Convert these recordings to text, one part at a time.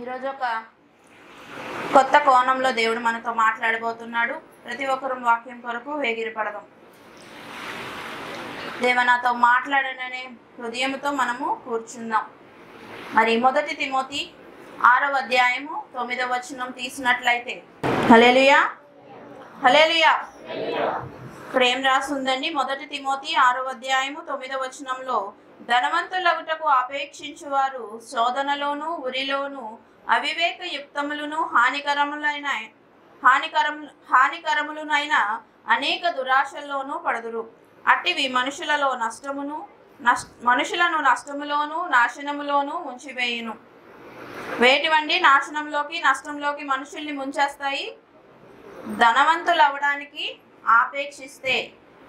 ఈరోజు ఒక కొత్త కోణంలో దేవుడు మనతో మాట్లాడబోతున్నాడు ప్రతి ఒక్కరు వాక్యం కొరకు వేగిరపడదాం దేవ నాతో మాట్లాడననే హృదయంతో మనము కూర్చుందాం మరి మొదటి తిమోతి ఆరవ అధ్యాయము తొమ్మిదవ వచనం తీసినట్లయితే హలేలుయా హలేలుయా ఇక్కడ ఏం రాస్తుందండి మొదటి తిమోతి ఆరవ అధ్యాయము తొమ్మిదవ వచనంలో ధనవంతులగుటకు అపేక్షించువారు శోధనలోను ఉరిలోను అవివేక యుక్తములను హానికరములైన హానికరం హానికరములనైన అనేక దురాశల్లోనూ పడదురు అట్టివి మనుషులలో నష్టమును నష్ మనుషులను నష్టములోను నాశనములోను ముంచివేయును వేటివండి నాశనంలోకి నష్టంలోకి మనుషుల్ని ముంచేస్తాయి ధనవంతులు అవ్వడానికి ఆపేక్షిస్తే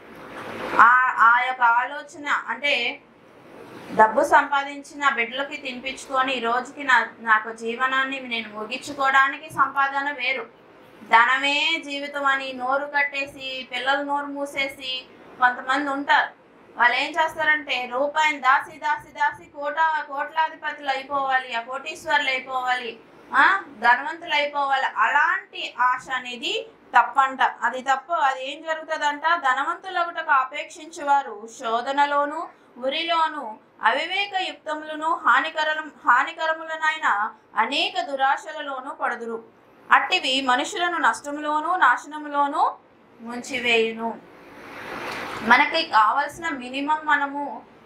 ఆ ఆ యొక్క ఆలోచన అంటే డబ్బు సంపాదించిన బిడ్డలకి తినిపించుకొని ఈ రోజుకి నా నాకు జీవనాన్ని నేను ముగించుకోవడానికి సంపాదన వేరు ధనమే జీవితం అని నోరు కట్టేసి పిల్లలు నోరు మూసేసి కొంతమంది ఉంటారు వాళ్ళు ఏం చేస్తారంటే రూపాయిని దాసి దాసి దాసి కోట కోట్లాధిపతులు అయిపోవాలి ఆ కోటీశ్వర్లు అయిపోవాలి ఆ ధనవంతులు అయిపోవాలి అలాంటి ఆశ అనేది తప్పంట అది తప్పు అది ఏం జరుగుతుందంట ధనవంతులొకటకు అపేక్షించేవారు శోధనలోను ఉరిలోను అవివేక యుక్తములను హానికరం హానికరములనైన అనేక దురాశలలోనూ పడుదురు అట్టివి మనుషులను నష్టములోను నాశనములోను ముంచివేయును మనకి కావాల్సిన మినిమం మనము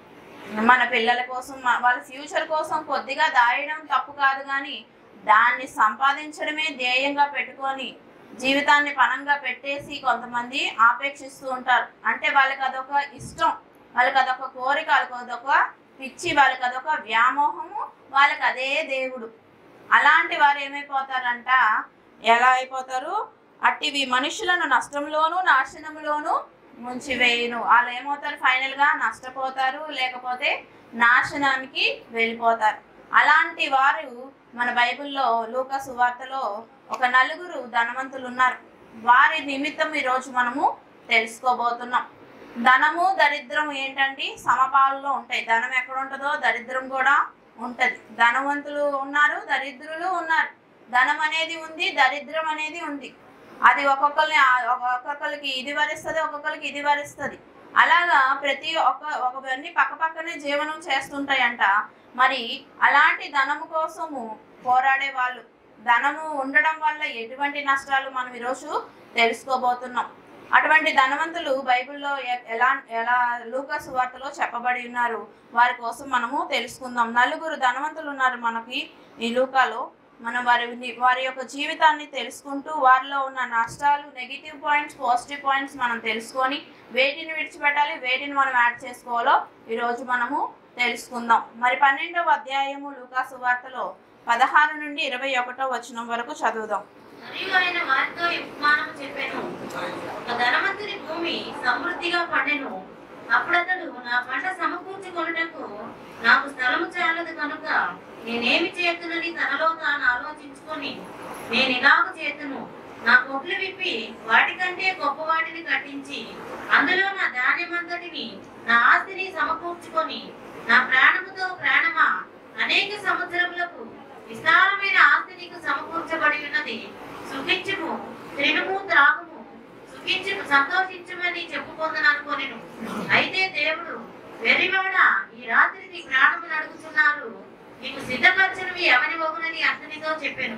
మన పిల్లల కోసం మ- వాళ్ళ ఫ్యూచర్ కోసం కొద్దిగా దాయడం తప్పు కాదు కానీ దాన్ని సంపాదించడమే ధ్యేయంగా పెట్టుకొని జీవితాన్ని పణంగా పెట్టేసి కొంతమంది ఆపేక్షిస్తూ ఉంటారు అంటే వాళ్ళకి అదొక ఇష్టం వాళ్ళకి అదొక కోరిక వాళ్ళకి అదొక పిచ్చి వాళ్ళకి అదొక వ్యామోహము వాళ్ళకి అదే దేవుడు అలాంటి వారు ఏమైపోతారంట ఎలా అయిపోతారు అట్టివి మనుషులను నష్టంలోను నాశనంలోను ముంచివేయును వాళ్ళు ఏమవుతారు ఫైనల్ గా నష్టపోతారు లేకపోతే నాశనానికి వెళ్ళిపోతారు అలాంటి వారు మన బైబిల్లో లూకా సువార్తలో ఒక నలుగురు ధనవంతులు ఉన్నారు వారి నిమిత్తం ఈరోజు మనము తెలుసుకోబోతున్నాం ధనము దరిద్రం ఏంటంటే సమపాలలో ఉంటాయి ధనం ఎక్కడ ఉంటుందో దరిద్రం కూడా ఉంటది ధనవంతులు ఉన్నారు దరిద్రులు ఉన్నారు ధనం అనేది ఉంది దరిద్రం అనేది ఉంది అది ఒక్కొక్కరిని ఆ- ఒక్కొక్కరికి ఇది వరిస్తుంది ఒక్కొక్కరికి ఇది వరిస్తుంది అలాగా ప్రతి ఒక్క ఒకవన్నీ పక్క పక్కనే జీవనం చేస్తుంటాయంట మరి అలాంటి ధనము కోసము పోరాడే వాళ్ళు ధనము ఉండడం వల్ల ఎటువంటి నష్టాలు మనం ఈరోజు తెలుసుకోబోతున్నాం అటువంటి ధనవంతులు బైబిల్లో ఎ- ఎలా ఎలా లూకాసు వార్తలో చెప్పబడి ఉన్నారు వారి కోసం మనము తెలుసుకుందాం నలుగురు ధనవంతులు ఉన్నారు మనకి ఈ లూకాలో మనం వారి వారి యొక్క జీవితాన్ని తెలుసుకుంటూ వారిలో ఉన్న నష్టాలు నెగిటివ్ పాయింట్స్ పాజిటివ్ పాయింట్స్ మనం తెలుసుకొని వేటిని విడిచిపెట్టాలి వేటిని మనం యాడ్ చేసుకోవాలో ఈరోజు మనము తెలుసుకుందాం మరి పన్నెండవ అధ్యాయము లూకాసు వార్తలో పదహారు నుండి ఇరవై ఒకటో వచనం వరకు చదువుదాం మరియు ఆయన వారితో ఈ ఉపమానము చెప్పెను ఒక ధనవంతుని భూమి సమృద్ధిగా పండెను అప్పుడతడు నా పంట సమకూర్చుకొనుటకు నాకు స్థలము చాలదు కనుక నేనేమి చేతునని తనలో తాను ఆలోచించుకొని నేను ఇలాగ చేతును నా కొట్లు విప్పి వాటికంటే గొప్ప వాటిని కట్టించి అందులో నా ధాన్యమంతటిని నా ఆస్తిని సమకూర్చుకొని నా ప్రాణముతో ప్రాణమా అనేక సముద్రములకు విస్తారమైన ఆస్తి నీకు సమకూర్చబడి ఉన్నది సుఖించుము తినుము త్రాగుము సుఖించుము సంతోషించుమని చెప్పుకుందని అనుకోనిను అయితే దేవుడు వెర్రివాడ ఈ రాత్రి నీ ప్రాణములు అడుగుతున్నారు నీకు సిద్ధపరచనివి ఎవరి వగునని అతనితో చెప్పాను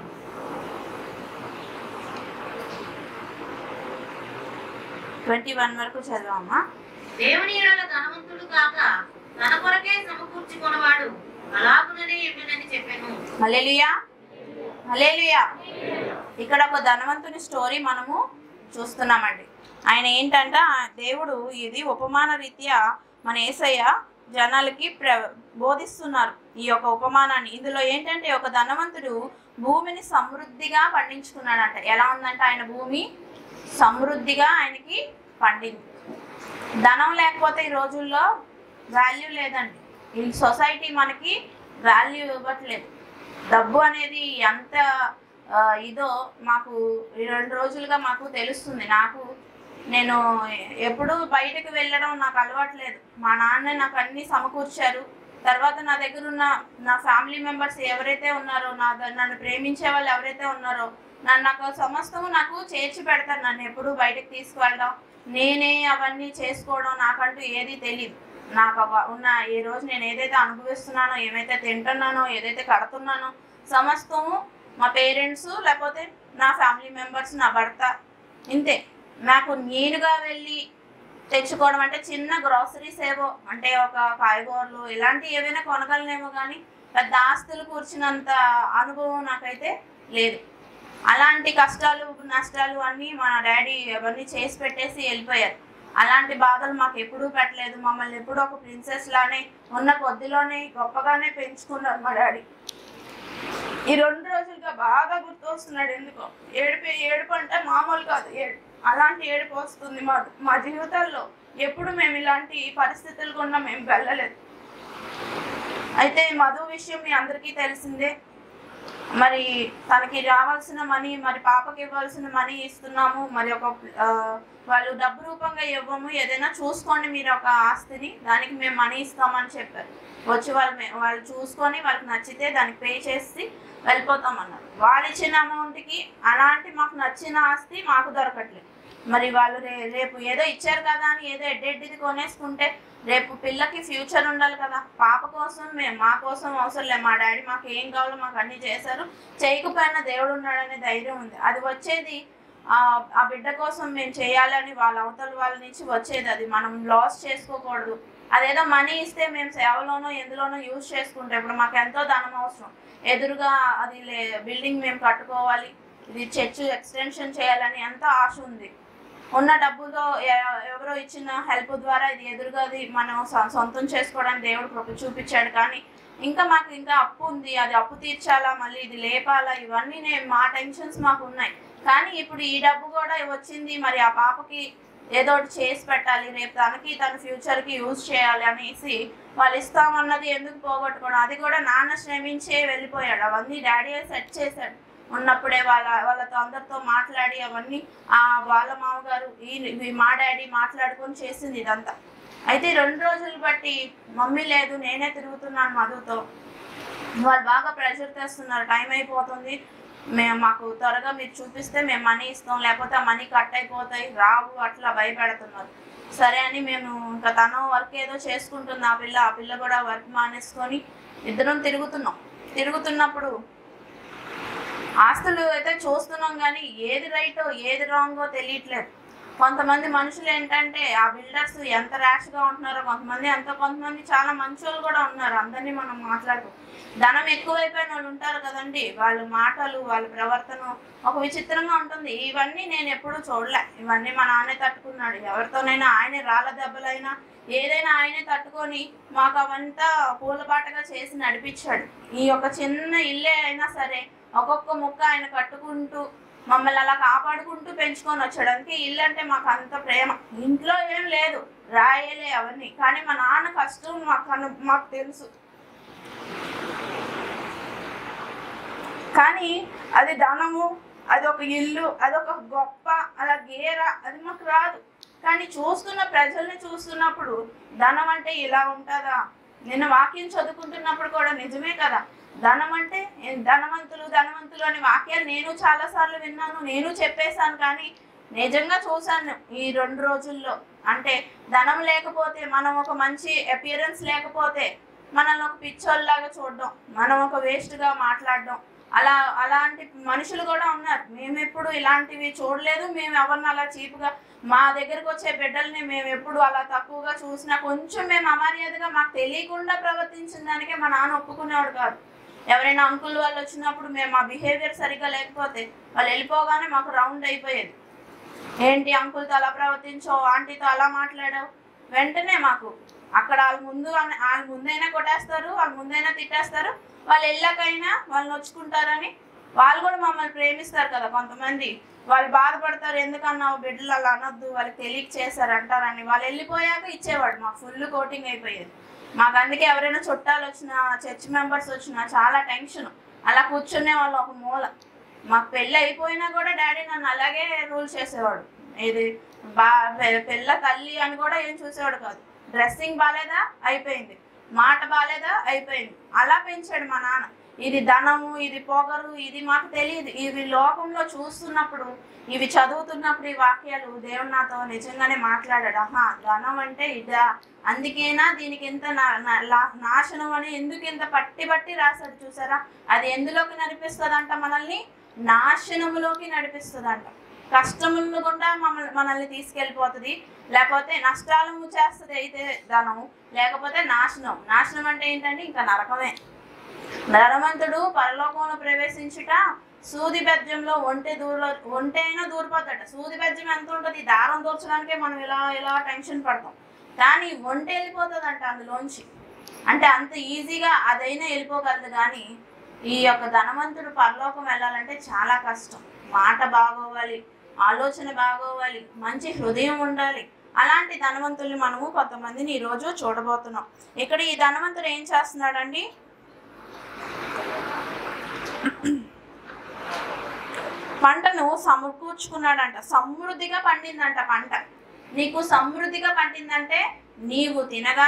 ట్వంటీ వన్ వరకు చదివామా దేవుని ఎడల ధనవంతుడు కాక తన కొరకే సమకూర్చుకున్నవాడు అలాగుననే ఎమ్మెనని చెప్పాను హల్లెలూయా హల్లెలూయా ఇక్కడ ఒక ధనవంతుని స్టోరీ మనము చూస్తున్నామండి ఆయన ఏంటంట ఆ దేవుడు ఇది ఉపమాన రీత్యా మన ఏసయ్య జనాలకి ప్ర బోధిస్తున్నారు ఈ యొక్క ఉపమానాన్ని ఇందులో ఏంటంటే ఒక ధనవంతుడు భూమిని సమృద్ధిగా పండించుకున్నాడంట ఎలా ఉందంటే ఆయన భూమి సమృద్ధిగా ఆయనకి పండింది ధనం లేకపోతే ఈ రోజుల్లో వాల్యూ లేదండి ఈ సొసైటీ మనకి వాల్యూ ఇవ్వట్లేదు డబ్బు అనేది ఎంత ఆ, ఇదో మాకు ఈ రెండు రోజులుగా మాకు తెలుస్తుంది నాకు నేను ఎప్పుడు బయటకు వెళ్ళడం నాకు అలవాట్లేదు మా నాన్న నాకు అన్ని సమకూర్చారు తర్వాత నా దగ్గర ఉన్న నా ఫ్యామిలీ మెంబర్స్ ఎవరైతే ఉన్నారో నా ద- నన్ను ప్రేమించే వాళ్ళు ఎవరైతే ఉన్నారో నన్ను నాకు సమస్తము నాకు చేర్చి పెడతారు నన్ను ఎప్పుడు బయటకు తీసుకువెళ్ళడం నేనే అవన్నీ చేసుకోవడం నాకంటూ ఏది తెలియదు నాకు అవ- ఉన్న ఏ రోజు నేను ఏదైతే అనుభవిస్తున్నానో ఏమైతే తింటున్నానో ఏదైతే కడుతున్నానో సమస్తము మా పేరెంట్స్ లేకపోతే నా ఫ్యామిలీ మెంబర్స్ నా భర్త ఇంతే నాకు నేనుగా వెళ్ళి తెచ్చుకోవడం అంటే చిన్న గ్రాసరీస్ ఏవో అంటే ఒక కాయగూరలు ఇలాంటి ఏవైనా కొనగలనేమో కానీ పెద్ద ఆస్తులు కూర్చున్నంత అనుభవం నాకైతే లేదు అలాంటి కష్టాలు నష్టాలు అన్నీ మా డాడీ అవన్నీ చేసి పెట్టేసి వెళ్ళిపోయారు అలాంటి బాధలు మాకు ఎప్పుడూ పెట్టలేదు మమ్మల్ని ఎప్పుడూ ఒక ప్రిన్సెస్ లానే ఉన్న కొద్దిలోనే గొప్పగానే పెంచుకున్నారు మా డాడీ ఈ రెండు రోజులుగా బాగా గుర్తు వస్తున్నాడు ఎందుకో ఏడుపు ఏడుపు అంటే మామూలు కాదు ఏడు అలాంటి ఏడుపు వస్తుంది మా మా జీవితాల్లో ఎప్పుడు మేము ఇలాంటి పరిస్థితులు గుండా మేము వెళ్ళలేదు అయితే మధు విషయం మీ అందరికీ తెలిసిందే మరి తనకి రావాల్సిన మనీ మరి పాపకి ఇవ్వాల్సిన మనీ ఇస్తున్నాము మరి ఒక ఆ, వాళ్ళు డబ్బు రూపంగా ఇవ్వము ఏదైనా చూసుకోండి మీరు ఒక ఆస్తిని దానికి మేము మనీ ఇస్తామని చెప్పారు వచ్చి వాళ్ళు మే- వాళ్ళు చూసుకొని వాళ్ళకి నచ్చితే దానికి పే చేసి వెళ్ళిపోతామన్నారు వాళ్ళు ఇచ్చిన అమౌంట్కి అలాంటి మాకు నచ్చిన ఆస్తి మాకు దొరకట్లేదు మరి వాళ్ళు రే రేపు ఏదో ఇచ్చారు కదా అని ఏదో ఎడ్డెడ్డిది కొనేసుకుంటే రేపు పిల్లకి ఫ్యూచర్ ఉండాలి కదా పాప కోసం మేము మా కోసం అవసరం లేదు మా డాడీ మాకు ఏం కావాలో మాకు అన్ని చేశారు చేయకపోయినా దేవుడు ఉన్నాడనే ధైర్యం ఉంది అది వచ్చేది ఆ ఆ బిడ్డ కోసం మేము చేయాలని వాళ్ళ అవతల వాళ్ళ నుంచి వచ్చేది అది మనం లాస్ చేసుకోకూడదు అదేదో మనీ ఇస్తే మేము సేవలోనో ఎందులోనో యూజ్ చేసుకుంటాం ఇప్పుడు మాకు ఎంతో ధనం అవసరం ఎదురుగా అది లే బిల్డింగ్ మేము కట్టుకోవాలి ఇది చర్చ్ ఎక్స్టెన్షన్ చేయాలని ఎంతో ఆశ ఉంది ఉన్న డబ్బుతో ఎ- ఎవరో ఇచ్చిన హెల్ప్ ద్వారా ఇది ఎదురుగాది మనం సొ- సొంతం చేసుకోవడానికి దేవుడు కృప చూపించాడు కానీ ఇంకా మాకు ఇంకా అప్పు ఉంది అది అప్పు తీర్చాలా మళ్ళీ ఇది లేపాలా ఇవన్నీ నేను మా టెన్షన్స్ మాకు ఉన్నాయి కానీ ఇప్పుడు ఈ డబ్బు కూడా వచ్చింది మరి ఆ పాపకి ఏదో ఒకటి చేసి పెట్టాలి రేపు తనకి తన ఫ్యూచర్కి యూజ్ చేయాలి అనేసి వాళ్ళు ఇస్తామన్నది ఎందుకు పోగొట్టుకోవడం అది కూడా నాన్న శ్రమించే వెళ్ళిపోయాడు అవన్నీ డాడీ సెట్ చేశాడు ఉన్నప్పుడే వాళ్ళ వాళ్ళతో అందరితో మాట్లాడి అవన్నీ ఆ వాళ్ళ మామగారు ఈ ఈ మా డాడీ మాట్లాడుకొని చేసింది ఇదంతా అయితే ఈ రెండు రోజులు బట్టి మమ్మీ లేదు నేనే తిరుగుతున్నాను మధుతో వాళ్ళు బాగా ప్రెషర్ తెస్తున్నారు టైం అయిపోతుంది మేము మాకు త్వరగా మీరు చూపిస్తే మేము మనీ ఇస్తాం లేకపోతే ఆ మనీ కట్ అయిపోతాయి రావు అట్లా భయపెడుతున్నారు సరే అని మేము ఇంకా తను వర్క్ ఏదో చేసుకుంటుంది ఆ పిల్ల ఆ పిల్ల కూడా వర్క్ మానేసుకొని ఇద్దరం తిరుగుతున్నాం తిరుగుతున్నప్పుడు ఆస్తులు అయితే చూస్తున్నాం కానీ ఏది రైటో ఏది రాంగో తెలియట్లేదు కొంతమంది మనుషులు ఏంటంటే ఆ బిల్డర్స్ ఎంత ర్యాష్గా ఉంటున్నారో కొంతమంది ఎంత కొంతమంది చాలా మంచోళ్ళు కూడా ఉన్నారు అందరినీ మనం మాట్లాడుకో ధనం ఎక్కువైపోయిన వాళ్ళు ఉంటారు కదండి వాళ్ళ మాటలు వాళ్ళ ప్రవర్తన ఒక విచిత్రంగా ఉంటుంది ఇవన్నీ నేను ఎప్పుడూ చూడలే ఇవన్నీ మా నాన్నే తట్టుకున్నాడు ఎవరితోనైనా ఆయనే రాళ్ళ దెబ్బలైనా ఏదైనా ఆయనే తట్టుకొని మాకు అవంతా పూలబాటగా చేసి నడిపించాడు ఈ యొక్క చిన్న ఇల్లే అయినా సరే ఒక్కొక్క ముక్క ఆయన కట్టుకుంటూ మమ్మల్ని అలా కాపాడుకుంటూ పెంచుకొని వచ్చాడు అందుకే ఇల్లు అంటే మాకు అంత ప్రేమ ఇంట్లో ఏం లేదు రాయలే అవన్నీ కానీ మా నాన్న కష్టం మాకు అను- మాకు తెలుసు కానీ అది ధనము అది ఒక ఇల్లు అది ఒక గొప్ప అలా గేర అది మాకు రాదు కానీ చూస్తున్న ప్రజల్ని చూస్తున్నప్పుడు ధనం అంటే ఇలా ఉంటుందా నిన్న వాక్యం చదువుకుంటున్నప్పుడు కూడా నిజమే కదా ధనం అంటే ఏ- ధనవంతులు ధనవంతులు అనే వాక్యాలు నేను చాలా సార్లు విన్నాను నేను చెప్పేశాను కానీ నిజంగా చూశాను ఈ రెండు రోజుల్లో అంటే ధనం లేకపోతే మనం ఒక మంచి అపియరెన్స్ లేకపోతే మనల్ని ఒక పిచ్చోళ్ళలాగా చూడడం మనం ఒక వేస్ట్గా మాట్లాడడం అలా అలాంటి మనుషులు కూడా ఉన్నారు మేము ఎప్పుడు ఇలాంటివి చూడలేదు మేము ఎవరిని అలా చీప్గా మా దగ్గరకు వచ్చే బిడ్డల్ని మేము ఎప్పుడు అలా తక్కువగా చూసినా కొంచెం మేము అమర్యాదగా మాకు తెలియకుండా ప్రవర్తించిన దానికే మా నాన్న ఒప్పుకునేవాడు కాదు ఎవరైనా అంకుల్ వాళ్ళు వచ్చినప్పుడు మేము ఆ బిహేవియర్ సరిగ్గా లేకపోతే వాళ్ళు వెళ్ళిపోగానే మాకు రౌండ్ అయిపోయేది ఏంటి అంకుల్తో అలా ప్రవర్తించావు ఆంటీతో అలా మాట్లాడావు వెంటనే మాకు అక్కడ వాళ్ళ ముందు అన- వాళ్ళ ముందైనా కొట్టేస్తారు వాళ్ళ ముందైనా తిట్టేస్తారు వాళ్ళు వెళ్ళాకైనా వాళ్ళు నొచ్చుకుంటారని వాళ్ళు కూడా మమ్మల్ని ప్రేమిస్తారు కదా కొంతమంది వాళ్ళు బాధపడతారు ఎందుకన్నావు బిడ్డలు అలా అనొద్దు వాళ్ళకి తెలియక చేశారు అంటారని వాళ్ళు వెళ్ళిపోయాక ఇచ్చేవాడు మాకు ఫుల్ కోటింగ్ అయిపోయేది మాకు అందుకే ఎవరైనా చుట్టాలు వచ్చినా చర్చ్ మెంబర్స్ వచ్చినా చాలా టెన్షన్ అలా కూర్చునే వాళ్ళు ఒక మూల మాకు పెళ్ళి అయిపోయినా కూడా డాడీ నన్ను అలాగే రూల్ చేసేవాడు ఇది బా పె- పిల్ల తల్లి అని కూడా ఏం చూసేవాడు కాదు డ్రెస్సింగ్ బాగాలేదా అయిపోయింది మాట బాలేదా అయిపోయింది అలా పెంచాడు మా నాన్న ఇది ధనము ఇది పొగరు ఇది మాకు తెలియదు ఇవి లోకంలో చూస్తున్నప్పుడు ఇవి చదువుతున్నప్పుడు ఈ వాక్యాలు దేవుడు నాతో నిజంగానే మాట్లాడాడు ఆహా ధనం అంటే ఇదా అందుకేనా దీనికి ఇంత నా- నా- లా- నాశనం అని ఎందుకు ఇంత పట్టి పట్టి రాశాడు చూసారా అది ఎందులోకి నడిపిస్తుందంట మనల్ని నాశనములోకి నడిపిస్తుందంట కష్టములను గుండా మమ్మల్ని మనల్ని తీసుకెళ్ళిపోతుంది లేకపోతే నష్టాలు చేస్తుంది అయితే ధనము లేకపోతే నాశనం నాశనం అంటే ఏంటంటే ఇంకా నరకమే ధనవంతుడు పరలోకంలో ప్రవేశించుట సూది బెజ్జంలో ఒంటె దూర ఒంటె అయినా దూరిపోతాడు సూది బెజ్జం ఎంత ఉంటుంది దారం దూర్చడానికే మనం ఇలా ఇలా టెన్షన్ పడతాం కానీ ఒంటె వెళ్ళిపోతుంది అంట అందులోంచి అంటే అంత ఈజీగా అదైనా వెళ్ళిపోగలదు కానీ ఈ యొక్క ధనవంతుడు పరలోకం వెళ్ళాలంటే చాలా కష్టం మాట బాగోవాలి ఆలోచన బాగోవాలి మంచి హృదయం ఉండాలి అలాంటి ధనవంతుల్ని మనము కొంతమందిని ఈరోజు చూడబోతున్నాం ఇక్కడ ఈ ధనవంతుడు ఏం చేస్తున్నాడండి పంటను సమకూర్చుకున్నాడంట సమృద్ధిగా పండిందంట పంట నీకు సమృద్ధిగా పండిందంటే నీవు తినగా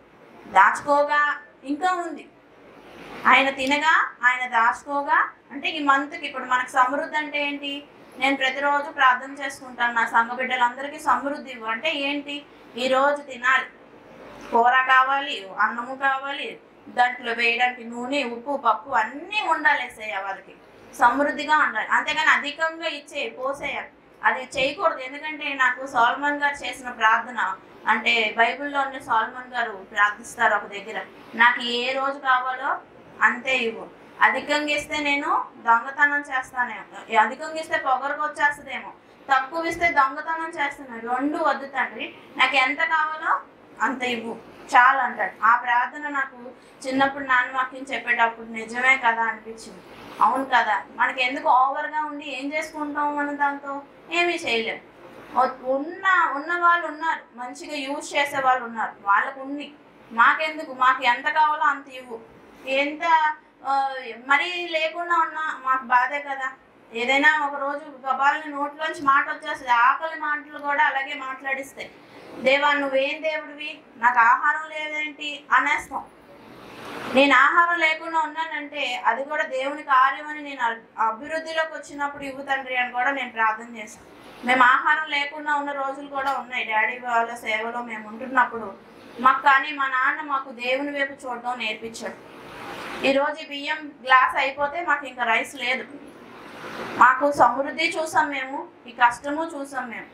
దాచుకోగా ఇంకా ఉంది ఆయన తినగా ఆయన దాచుకోగా అంటే ఈ మంత్కి ఇప్పుడు మనకు సమృద్ధి అంటే ఏంటి నేను ప్రతిరోజు ప్రార్థన చేసుకుంటాను నా సంఘ బిడ్డలందరికీ సమృద్ధి ఇవ్వు అంటే ఏంటి ఈ రోజు తినాలి కూర కావాలి అన్నము కావాలి దాంట్లో వేయడానికి నూనె ఉప్పు పప్పు అన్నీ ఉండాలి ఎస్ఐ వాళ్ళకి సమృద్ధిగా ఉండాలి అంతేగాని అధికంగా ఇచ్చే పోసేయాలి అది చేయకూడదు ఎందుకంటే నాకు సోల్మన్ గారు చేసిన ప్రార్థన అంటే బైబిల్లో ఉన్న సోల్మన్ గారు ప్రార్థిస్తారు ఒక దగ్గర నాకు ఏ రోజు కావాలో అంతే ఇవ్వు అధికంగా ఇస్తే నేను దొంగతనం చేస్తానేమో అధికంగా ఇస్తే పొగరకు వచ్చేస్తుందేమో తక్కువ ఇస్తే దొంగతనం చేస్తున్నాను రెండు వద్దు తండ్రి నాకు ఎంత కావాలో అంత ఇవ్వు చాలు అంటాడు ఆ ప్రార్థన నాకు చిన్నప్పుడు నాన్న వాక్యం చెప్పేటప్పుడు నిజమే కదా అనిపించింది అవును కదా మనకి ఎందుకు ఓవర్గా ఉండి ఏం చేసుకుంటాం మనం దాంతో ఏమీ చేయలేం ఉ- ఉన్న ఉన్న వాళ్ళు ఉన్నారు మంచిగా యూజ్ చేసే వాళ్ళు ఉన్నారు వాళ్ళకు ఉంది మాకెందుకు మాకు ఎంత కావాలో అంత ఇవ్వు ఎంత ఆ, మరీ లేకుండా ఉన్నా మాకు బాధే కదా ఏదైనా ఒక రోజు గబాలని నోట్లోంచి మాట వచ్చేస్తుంది ఆకలి మాటలు కూడా అలాగే మాట్లాడిస్తాయి దేవా నువ్వేం దేవుడివి నాకు ఆహారం లేదేంటి అనేస్తాం నేను ఆహారం లేకుండా ఉన్నానంటే అది కూడా దేవుని కార్యం అని నేను అ- అభివృద్ధిలోకి వచ్చినప్పుడు ఇవ్వు తండ్రి అని కూడా నేను ప్రార్థన చేశాను మేము ఆహారం లేకుండా ఉన్న రోజులు కూడా ఉన్నాయి డాడీ వాళ్ళ సేవలో మేము ఉంటున్నప్పుడు మాకు కానీ మా నాన్న మాకు దేవుని వైపు చూడడం నేర్పించాడు ఈరోజు ఈ బియ్యం గ్లాస్ అయిపోతే మాకు ఇంకా రైస్ లేదు మాకు సమృద్ధి చూసాం మేము ఈ కష్టము చూసాం మేము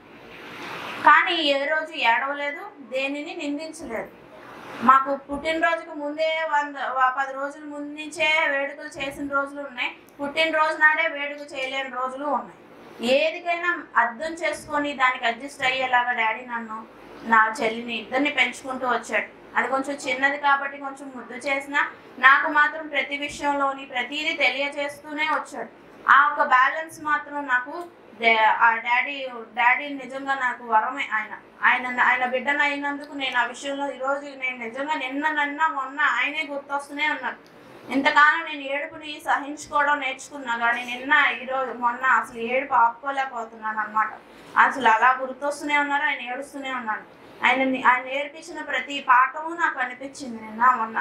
కానీ ఏ రోజు ఏడవలేదు దేనిని నిందించలేదు మాకు పుట్టినరోజుకు ముందే వంద వ- పది రోజుల ముందు నుంచే వేడుకలు చేసిన రోజులు ఉన్నాయి పుట్టినరోజు నాడే వేడుక చేయలేని రోజులు ఉన్నాయి ఏదికైనా అర్థం చేసుకొని దానికి అడ్జస్ట్ అయ్యేలాగా డాడీ నన్ను నా చెల్లిని ఇద్దరిని పెంచుకుంటూ వచ్చాడు అది కొంచెం చిన్నది కాబట్టి కొంచెం ముద్దు చేసినా నాకు మాత్రం ప్రతి విషయంలోని ప్రతిదీ తెలియజేస్తూనే వచ్చాడు ఆ ఒక బ్యాలెన్స్ మాత్రం నాకు డా- ఆ డాడీ డాడీ నిజంగా నాకు వరమే ఆయన ఆయన ఆయన బిడ్డను అయినందుకు నేను ఆ విషయంలో ఈరోజు నేను నిజంగా నిన్న నిన్న మొన్న ఆయనే గుర్తొస్తూనే ఉన్నాడు ఇంతకాలం నేను ఏడుపుని సహించుకోవడం నేర్చుకున్నా కానీ నిన్న ఈరోజు మొన్న అసలు ఏడుపు ఆపుకోలేకపోతున్నాను అనమాట అసలు అలా గుర్తొస్తూనే ఉన్నారు ఆయన ఏడుస్తూనే ఉన్నాడు ఆయన ఆయన నేర్పించిన ప్రతి పాఠము నాకు అనిపించింది నిన్న మొన్న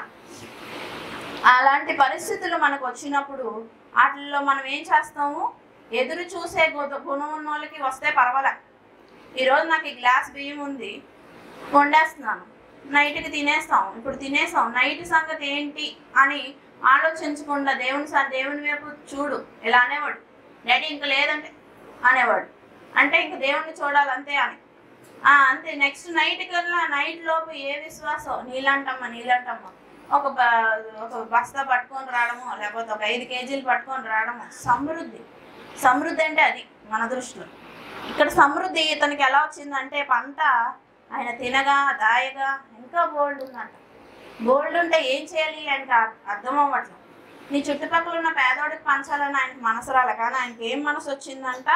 అలాంటి పరిస్థితులు మనకు వచ్చినప్పుడు వాటిల్లో మనం ఏం చేస్తాము ఎదురు చూసే గు- గుణం ఉన్న వాళ్ళకి వస్తే పర్వాలే ఈరోజు నాకు ఈ గ్లాస్ బియ్యం ఉంది వండేస్తున్నాను నైట్కి తినేస్తాం ఇప్పుడు తినేస్తాం నైట్ సంగతి ఏంటి అని ఆలోచించకుండా దేవుని స- దేవుని వైపు చూడు ఇలా అనేవాడు డాడీ ఇంక లేదంటే అనేవాడు అంటే ఇంక దేవుణ్ణి చూడాలి అంతే అని ఆ, అంతే నెక్స్ట్ నైట్ కల్లా నైట్ లోపు ఏ విశ్వాసం నీళ్ళంటమ్మ నీళ్ళంటమ్మ ఒక బ- ఒక బస్తా పట్టుకొని రావడము లేకపోతే ఒక ఐదు కేజీలు పట్టుకొని రావడము సమృద్ధి సమృద్ధి అంటే అది మన దృష్టిలో ఇక్కడ సమృద్ధి ఇతనికి ఎలా వచ్చిందంటే పంట ఆయన తినగా దాయగా ఇంకా బోల్డ్ ఉందంట బోల్డ్ ఉంటే ఏం చేయాలి ఆయనకి అర్- అర్థం అవ్వట్లేదు నీ చుట్టుపక్కల ఉన్న పేదోడికి పంచాలని ఆయనకి మనసు రాలే కానీ ఆయనకి ఏం మనసు వచ్చిందంట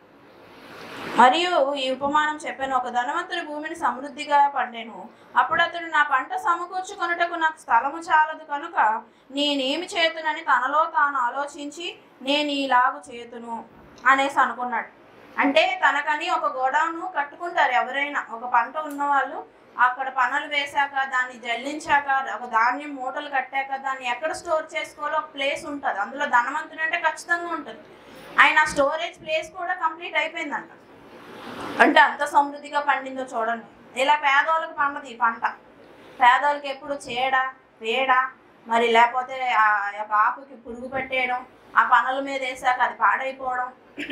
మరియు ఈ ఉపమానం చెప్పాను ఒక ధనవంతుడి భూమిని సమృద్ధిగా పండెను అప్పుడు అతడు నా పంట సమకూర్చుకొనుటకు నాకు స్థలము చాలదు కనుక నేనేమి చేతునని తనలో తాను ఆలోచించి నేను ఇలాగు చేతును అనేసి అనుకున్నాడు అంటే తనకని ఒక గోడౌన్ కట్టుకుంటారు ఎవరైనా ఒక పంట ఉన్నవాళ్ళు అక్కడ పనులు వేశాక దాన్ని జల్లించాక ఒక ధాన్యం మూటలు కట్టాక దాన్ని ఎక్కడ స్టోర్ చేసుకోవాలో ఒక ప్లేస్ ఉంటుంది అందులో ధనవంతుడు అంటే ఖచ్చితంగా ఉంటుంది ఆయన స్టోరేజ్ ప్లేస్ కూడా కంప్లీట్ అయిపోయిందంట అంటే అంత సమృద్ధిగా పండిందో చూడండి ఇలా పేదోళ్ళకి పండదు ఈ పంట పేదోళ్ళకి ఎప్పుడు చీడ వేడ మరి లేకపోతే ఆ యొక్క ఆకుకి పురుగు పెట్టేయడం ఆ పనుల మీద వేసాక అది పాడైపోవడం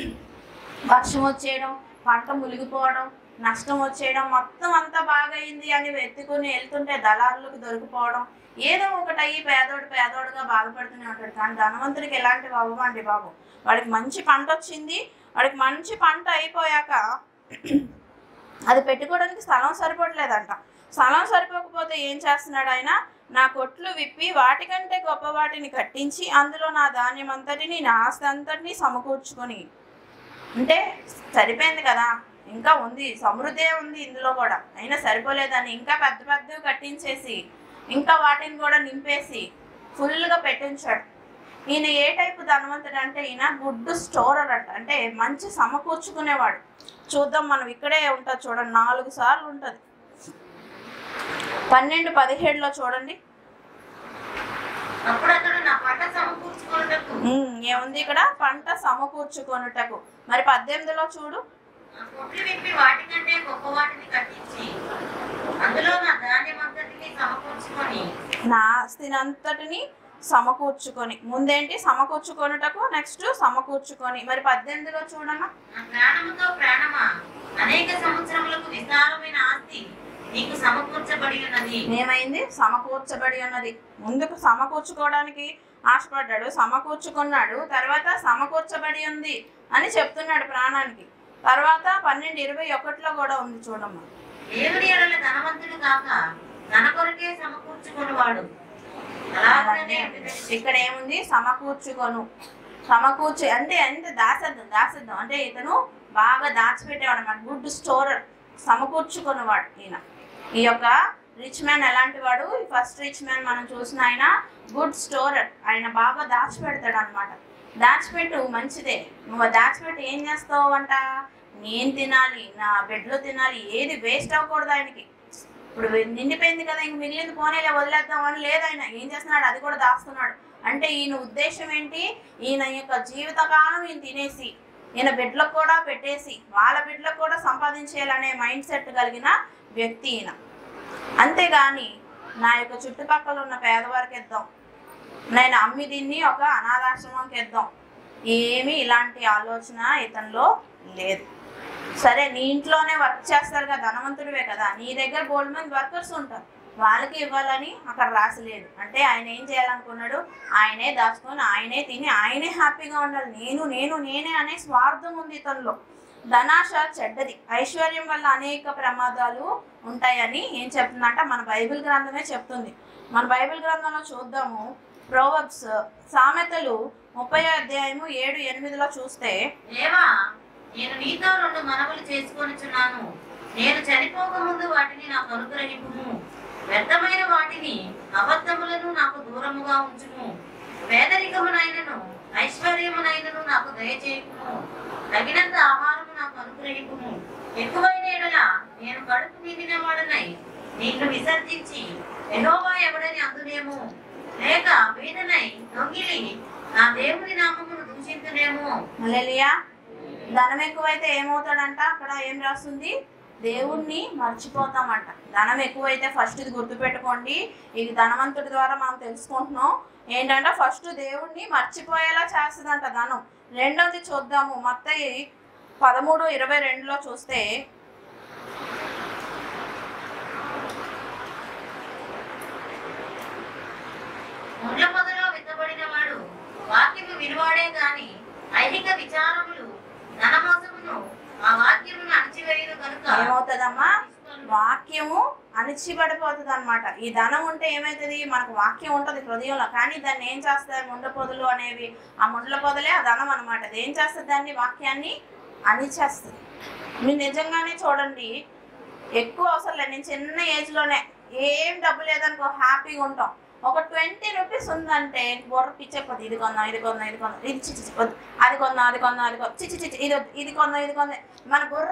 వర్షం వచ్చేయడం పంట మునిగిపోవడం నష్టం వచ్చేయడం మొత్తం అంతా బాగయింది అని వెతుకుని వెళ్తుంటే దళారులకు దొరికిపోవడం ఏదో ఒకటి అయ్యి పేదోడు పేదోడుగా బాధపడుతూనే ఉంటాడు కానీ ధనవంతుడికి ఎలాంటివి అవ్వమండి బాబు వాడికి మంచి పంట వచ్చింది వాడికి మంచి పంట అయిపోయాక అది పెట్టుకోవడానికి స్థలం సరిపోవట్లేదంట స్థలం సరిపోకపోతే ఏం చేస్తున్నాడు ఆయన నా కొట్లు విప్పి వాటికంటే గొప్ప వాటిని కట్టించి అందులో నా ధాన్యం అంతటిని నా ఆస్తి అంతటిని సమకూర్చుకొని అంటే సరిపోయింది కదా ఇంకా ఉంది సమృద్ధే ఉంది ఇందులో కూడా అయినా సరిపోలేదని ఇంకా పెద్ద పెద్దవి కట్టించేసి ఇంకా వాటిని కూడా నింపేసి ఫుల్గా పెట్టించాడు ఈయన ఏ టైపు ధనవంతుడు అంటే ఈయన గుడ్ స్టోరర్ అంట అంటే మంచి సమకూర్చుకునేవాడు చూద్దాం మనం ఇక్కడే ఉంటుంది చూడండి నాలుగు సార్లు ఉంటుంది పన్నెండు పదిహేడులో చూడండి అప్పుడు అతడు నా పంట సమకూర్చుకున్నటకు ఉమ్, ఏముంది ఇక్కడ పంట సమకూర్చుకొనుటకు మరి పద్దెనిమిదిలో చూడు నా కొట్లు విప్పి వాటికంటే గొప్ప వాటిని కట్టించి అందులో నా ధాన్యం అంతటిని సమకూర్చుకొని నా ఆస్తినంతటిని సమకూర్చుకొని ముందేంటి సమకూర్చుకొనుటకు నెక్స్ట్ సమకూర్చుకొని మరి పద్దెనిమిదిలో చూడమ్మా నా ప్రాణముతో ప్రాణమా అనేక సంవత్సరములకు విస్తారమైన ఆస్తి నీకు సమకూర్చబడి ఉన్నది ఏమైంది సమకూర్చబడి ఉన్నది ముందుకు సమకూర్చుకోవడానికి ఆశపడ్డాడు సమకూర్చుకున్నాడు తర్వాత సమకూర్చబడి ఉంది అని చెప్తున్నాడు ప్రాణానికి తర్వాత పన్నెండు ఇరవై ఒకటిలో కూడా ఉంది చూడమ్మా దేవుని ఎడల ధనవంతుడు కాక తన కొరకే సమకూర్చుకునేవాడు అలాగనే ఇక్కడ ఏముంది సమకూర్చుకొను సమకూర్చు అంటే ఎంత దాసేద్దాం దాసేద్దాం అంటే ఇతను బాగా దాచిపెట్టేవాడు అనమాట గుడ్ స్టోరర్ సమకూర్చుకున్నవాడు ఈయన ఈ యొక్క రిచ్ మ్యాన్ ఎలాంటి వాడు ఫస్ట్ రిచ్ మ్యాన్ మనం చూసిన ఆయన గుడ్ స్టోరర్ ఆయన బాగా దాచిపెడతాడు అనమాట దాచిపెట్టు మంచిదే నువ్వు దాచిపెట్టి ఏం చేస్తావు అంట నేను తినాలి నా బెడ్లో తినాలి ఏది వేస్ట్ అవ్వకూడదు ఆయనకి ఇప్పుడు నిండిపోయింది కదా ఇంక మిగిలింది పోనీలే వదిలేద్దాం అని లేదు ఆయన ఏం చేస్తున్నాడు అది కూడా దాస్తున్నాడు అంటే ఈయన ఉద్దేశం ఏంటి ఈయన యొక్క జీవితకాలం ఈయన తినేసి ఈయన బిడ్డలకు కూడా పెట్టేసి వాళ్ళ బిడ్డలకు కూడా సంపాదించేయాలనే మైండ్ సెట్ కలిగిన వ్యక్తి ఈయన అంతేగాని నా యొక్క చుట్టుపక్కల ఉన్న పేదవారికి ఇద్దాం నేను అమ్మి దీన్ని ఒక అనాథాశ్రమంకి ఇద్దాం ఏమీ ఇలాంటి ఆలోచన ఇతనిలో లేదు సరే నీ ఇంట్లోనే వర్క్ చేస్తారు కదా ధనవంతుడివే కదా నీ దగ్గర బోల్డ్ మంది వర్కర్స్ ఉంటారు వాళ్ళకి ఇవ్వాలని అక్కడ రాసలేదు అంటే ఆయన ఏం చేయాలనుకున్నాడు ఆయనే దాచుకొని ఆయనే తిని ఆయనే హ్యాపీగా ఉండాలి నేను నేను నేనే అనే స్వార్థం ఉంది ఇతనిలో ధనాశ చెడ్డది ఐశ్వర్యం వల్ల అనేక ప్రమాదాలు ఉంటాయని ఏం చెప్తుందంట మన బైబిల్ గ్రంథమే చెప్తుంది మన బైబిల్ గ్రంథంలో చూద్దాము ప్రోవబ్స్ సామెతలు ముప్పై అధ్యాయము ఏడు ఎనిమిదిలో చూస్తే దేవా నేను నీతో రెండు మనవులు చేసుకొనిచున్నాను నేను చనిపోక ముందు వాటిని నాకు అనుగ్రహింపుము వ్యర్థమైన వాటిని అబద్ధములను నాకు దూరముగా ఉంచుము పేదరికమునైనను ఐశ్వర్యమునైనను నాకు దయచేయకుము తగినంత ఆహారము నాకు అనుగ్రహింపుము ఎక్కువైన ఎడల నేను కడుపు నిండిన వాడనై నిన్ను విసర్జించి యెహోవా ఎవడని అందునేమో లేక వీధనై దొంగిలి నా దేవుని నామమును దూషించునేమో హల్లెలూయా ధనం ఎక్కువైతే ఏమవుతాడంట అక్కడ ఏం రాస్తుంది దేవుణ్ణి మర్చిపోతామంట ధనం ఎక్కువైతే ఫస్ట్ ఇది గుర్తుపెట్టుకోండి ఇది ధనవంతుడి ద్వారా మనం తెలుసుకుంటున్నాం ఏంటంటే ఫస్ట్ దేవుణ్ణి మర్చిపోయేలా చేస్తుందంట ధనం రెండవది చూద్దాము మత్తయి పదమూడు ఇరవై రెండులో చూస్తే ముండ్ల పొదలో విత్తబడిన వాడు వాక్యము విలువాడే గాని ఐహిక విచారములు ధనమోసమును ఆ వాక్యమును అణచివేయును కనుక ఏమవుతుందమ్మా వాక్యము అణిచిపడిపోతుంది అనమాట ఈ ధనం ఉంటే ఏమవుతుంది మనకు వాక్యం ఉంటుంది హృదయంలో కానీ దాన్ని ఏం చేస్తాయి ముండ్ల పొదలు అనేవి ఆ ముండ్ల పొదలే ఆ ధనం అనమాట అది ఏం చేస్తుంది దాన్ని వాక్యాన్ని అణిచేస్తుంది మీరు నిజంగానే చూడండి ఎక్కువ అవసరం లేదు నేను చిన్న ఏజ్లోనే ఏం డబ్బు లేదనుకో హ్యాపీగా ఉంటాం ఒక ట్వంటీ రూపీస్ ఉందంటే బుర్ర పిచ్చెపోతుంది ఇది కొందాం ఇది కొందాం ఇది కొందాం ఇది చిచ్చి చిచ్చి వద్దు. అది కొందాం అది కొందాం అది కొందాం చిచ్చి చిచ్చి ఇది వద్దు, ఇది కొందాం ఇది కొందాం మన బుర్ర లెక్క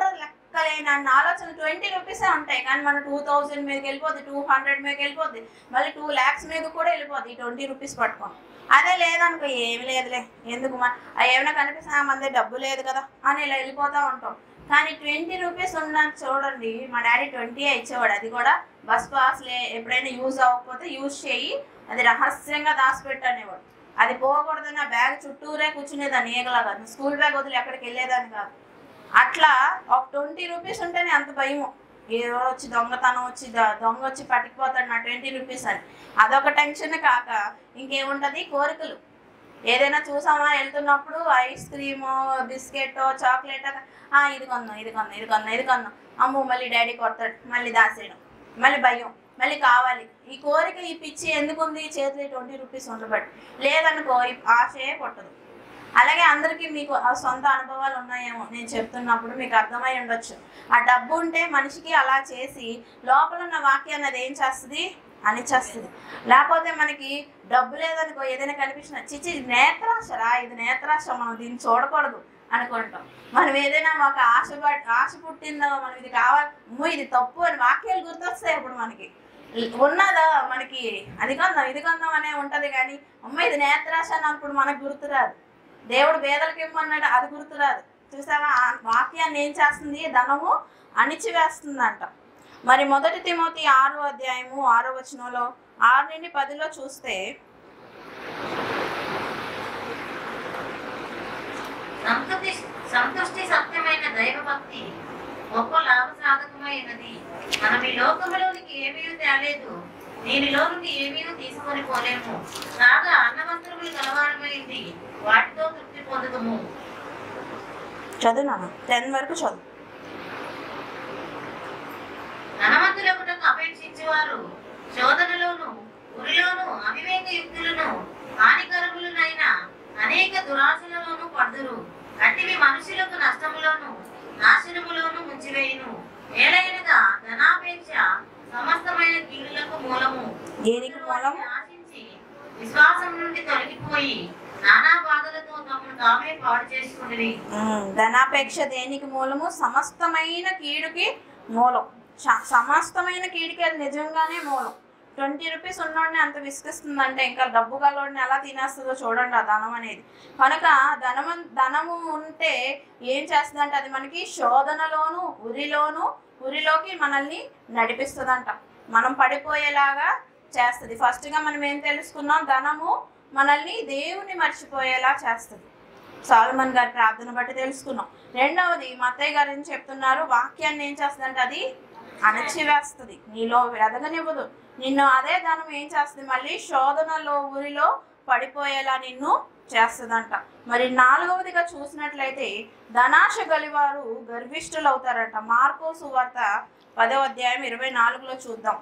లెక్కలేని అన్న ఆలోచన ట్వంటీ రూపీసే ఉంటాయి కానీ మన టూ థౌజండ్ మీదకి వెళ్ళిపోద్ది టూ హండ్రెడ్ మీదకి వెళ్ళిపోద్ది మళ్ళీ టూ ల్యాక్స్ మీద కూడా వెళ్ళిపోద్ది ఈ ట్వంటీ రూపీస్ పట్టుకొని అదే లేదనుకో ఏమి లేదులే ఎందుకు మన అవి ఏమైనా కనిపిస్తున్నా మన దగ్గర డబ్బు లేదు కదా అని ఇలా వెళ్ళిపోతూ ఉంటాం కానీ ట్వంటీ రూపీస్ ఉన్న చూడండి మా డాడీ ట్వంటీ ఇచ్చేవాడు అది కూడా బస్ పాస్ లే ఎప్పుడైనా యూజ్ అవ్వకపోతే యూజ్ చేయి అది రహస్యంగా దాచిపెట్టనేవాడు అది పోకూడదని నా బ్యాగ్ చుట్టూరే కూర్చునేదాన్ని ఏగలాగా స్కూల్ బ్యాగ్ వదిలి ఎక్కడికి వెళ్ళేదాన్ని కాదు అట్లా ఒక ట్వంటీ రూపీస్ ఉంటేనే అంత భయము ఏదో వచ్చి దొంగతనం వచ్చి ద- దొంగ వచ్చి పట్టుకుపోతాడు నా ట్వంటీ రూపీస్ అని అదొక టెన్షన్ కాక ఇంకేముంటది కోరికలు ఏదైనా చూసామా వెళ్తున్నప్పుడు ఐస్ క్రీము బిస్కెట్ చాక్లెట్ ఇది కొందాం ఇది కొందాం ఇది కొందాం ఇది కొందాం అమ్ము మళ్ళీ డాడీ కొడతాడు మళ్ళీ దాసేయడం మళ్ళీ భయం మళ్ళీ కావాలి ఈ కోరిక ఈ పిచ్చి ఎందుకు ఉంది చేతిలో ట్వంటీ రూపీస్ ఉండబట్టి లేదనుకో ఈ ఆశే కొట్టదు అలాగే అందరికీ మీకు ఆ సొంత అనుభవాలు ఉన్నాయేమో నేను చెప్తున్నప్పుడు మీకు అర్థమై ఉండొచ్చు ఆ డబ్బు ఉంటే మనిషికి అలా చేసి లోపల ఉన్న వాక్యాన్ని అది ఏం చేస్తుంది అనిచేస్తుంది లేకపోతే మనకి డబ్బు లేదనుకో ఏదైనా కనిపించిన చిచి ఇది నేత్రాశరా ఇది నేత్రాశ మనం దీన్ని చూడకూడదు అనుకుంటాం మనం ఏదైనా ఒక ఆశ పట్- ఆశ పుట్టిందో మనం ఇది కావాలి అమ్మో ఇది తప్పు అని వాక్యాలు గుర్తొస్తాయి అప్పుడు మనకి ఉన్నదా మనకి అది కొందాం ఇది కొందాం అనే ఉంటది కానీ అమ్మ ఇది నేత్రాశ అన్నప్పుడు మనకు గుర్తురాదు దేవుడు పేదలకు ఇమ్మన్నాడు అది గుర్తురాదు చూసావా ఆ వాక్యాన్ని ఏం చేస్తుంది ధనము అణిచివేస్తుందంట మరి మొదటి తిమోతి ఆరో అధ్యాయము ఆరో వచనంలో ఆరు నుండి పదిలో చూస్తే సంతృప్తి సంతుష్టి సత్యమైన దైవభక్తి గొప్ప లాభ సాధకమైనది మనం ఈ లోకములోనికి ఏమీ తేలేదు దీనిలో నుండి ఏమీ తీసుకొని పోలేము కాగా అన్నవస్త్రములు కలవారమైంది వాటితో తృప్తి పొందుదము చదువు నాన్న టెన్ వరకు చదువు ధనవంతులకుటకు అపేక్షించేవారు శోధనలోను ఉరిలోను అవివేక యుక్తులను హానికరములనైన అనేక దురాశలలోను పడుదురు అట్టివి మనుషులకు నష్టములోను నాశనములోను ముంచివేయును ఏలైనగా ధనాపేక్ష సమస్తమైన కీడులకు మూలము దేనికి మూలము ఆశించి విశ్వాసం నుండి తొలగిపోయి నానా బాధలతో తమను తామే పాడు చేసుకుని ఉమ్, ధనాపేక్ష దేనికి మూలము సమస్తమైన కీడుకి మూలం చ- సమస్తమైన కీడుకి అది నిజంగానే మూలం ట్వంటీ రూపీస్ ఉన్నోడిని అంత విసిగిస్తుందంటే ఇంకా డబ్బు గలవాడిని ఎలా తినేస్తుందో చూడండి ఆ ధనం అనేది కనుక ధనము ధనము ఉంటే ఏం చేస్తుందంటే అది మనకి శోధనలోను ఉరిలోను ఉరిలోకి మనల్ని నడిపిస్తుందంట మనం పడిపోయేలాగా చేస్తుంది ఫస్ట్గా మనం ఏం తెలుసుకున్నాం ధనము మనల్ని దేవుని మర్చిపోయేలా చేస్తుంది సాల్మన్ గారి ప్రార్థన బట్టి తెలుసుకున్నాం రెండవది మత్తయ్య గారు ఏం చెప్తున్నారు వాక్యాన్ని ఏం చేస్తుందంటే అది అణచివేస్తుంది నీలో ఎదగనివ్వదు నిన్ను అదే ధనం ఏం చేస్తుంది మళ్ళీ శోధనలో ఊరిలో పడిపోయేలా నిన్ను చేస్తుందంట మరి నాలుగవదిగా చూసినట్లయితే ధనాశ గలివారు గర్విష్ఠులు అవుతారంట మార్కో సువార్త పదవ అధ్యాయం ఇరవై నాలుగులో చూద్దాం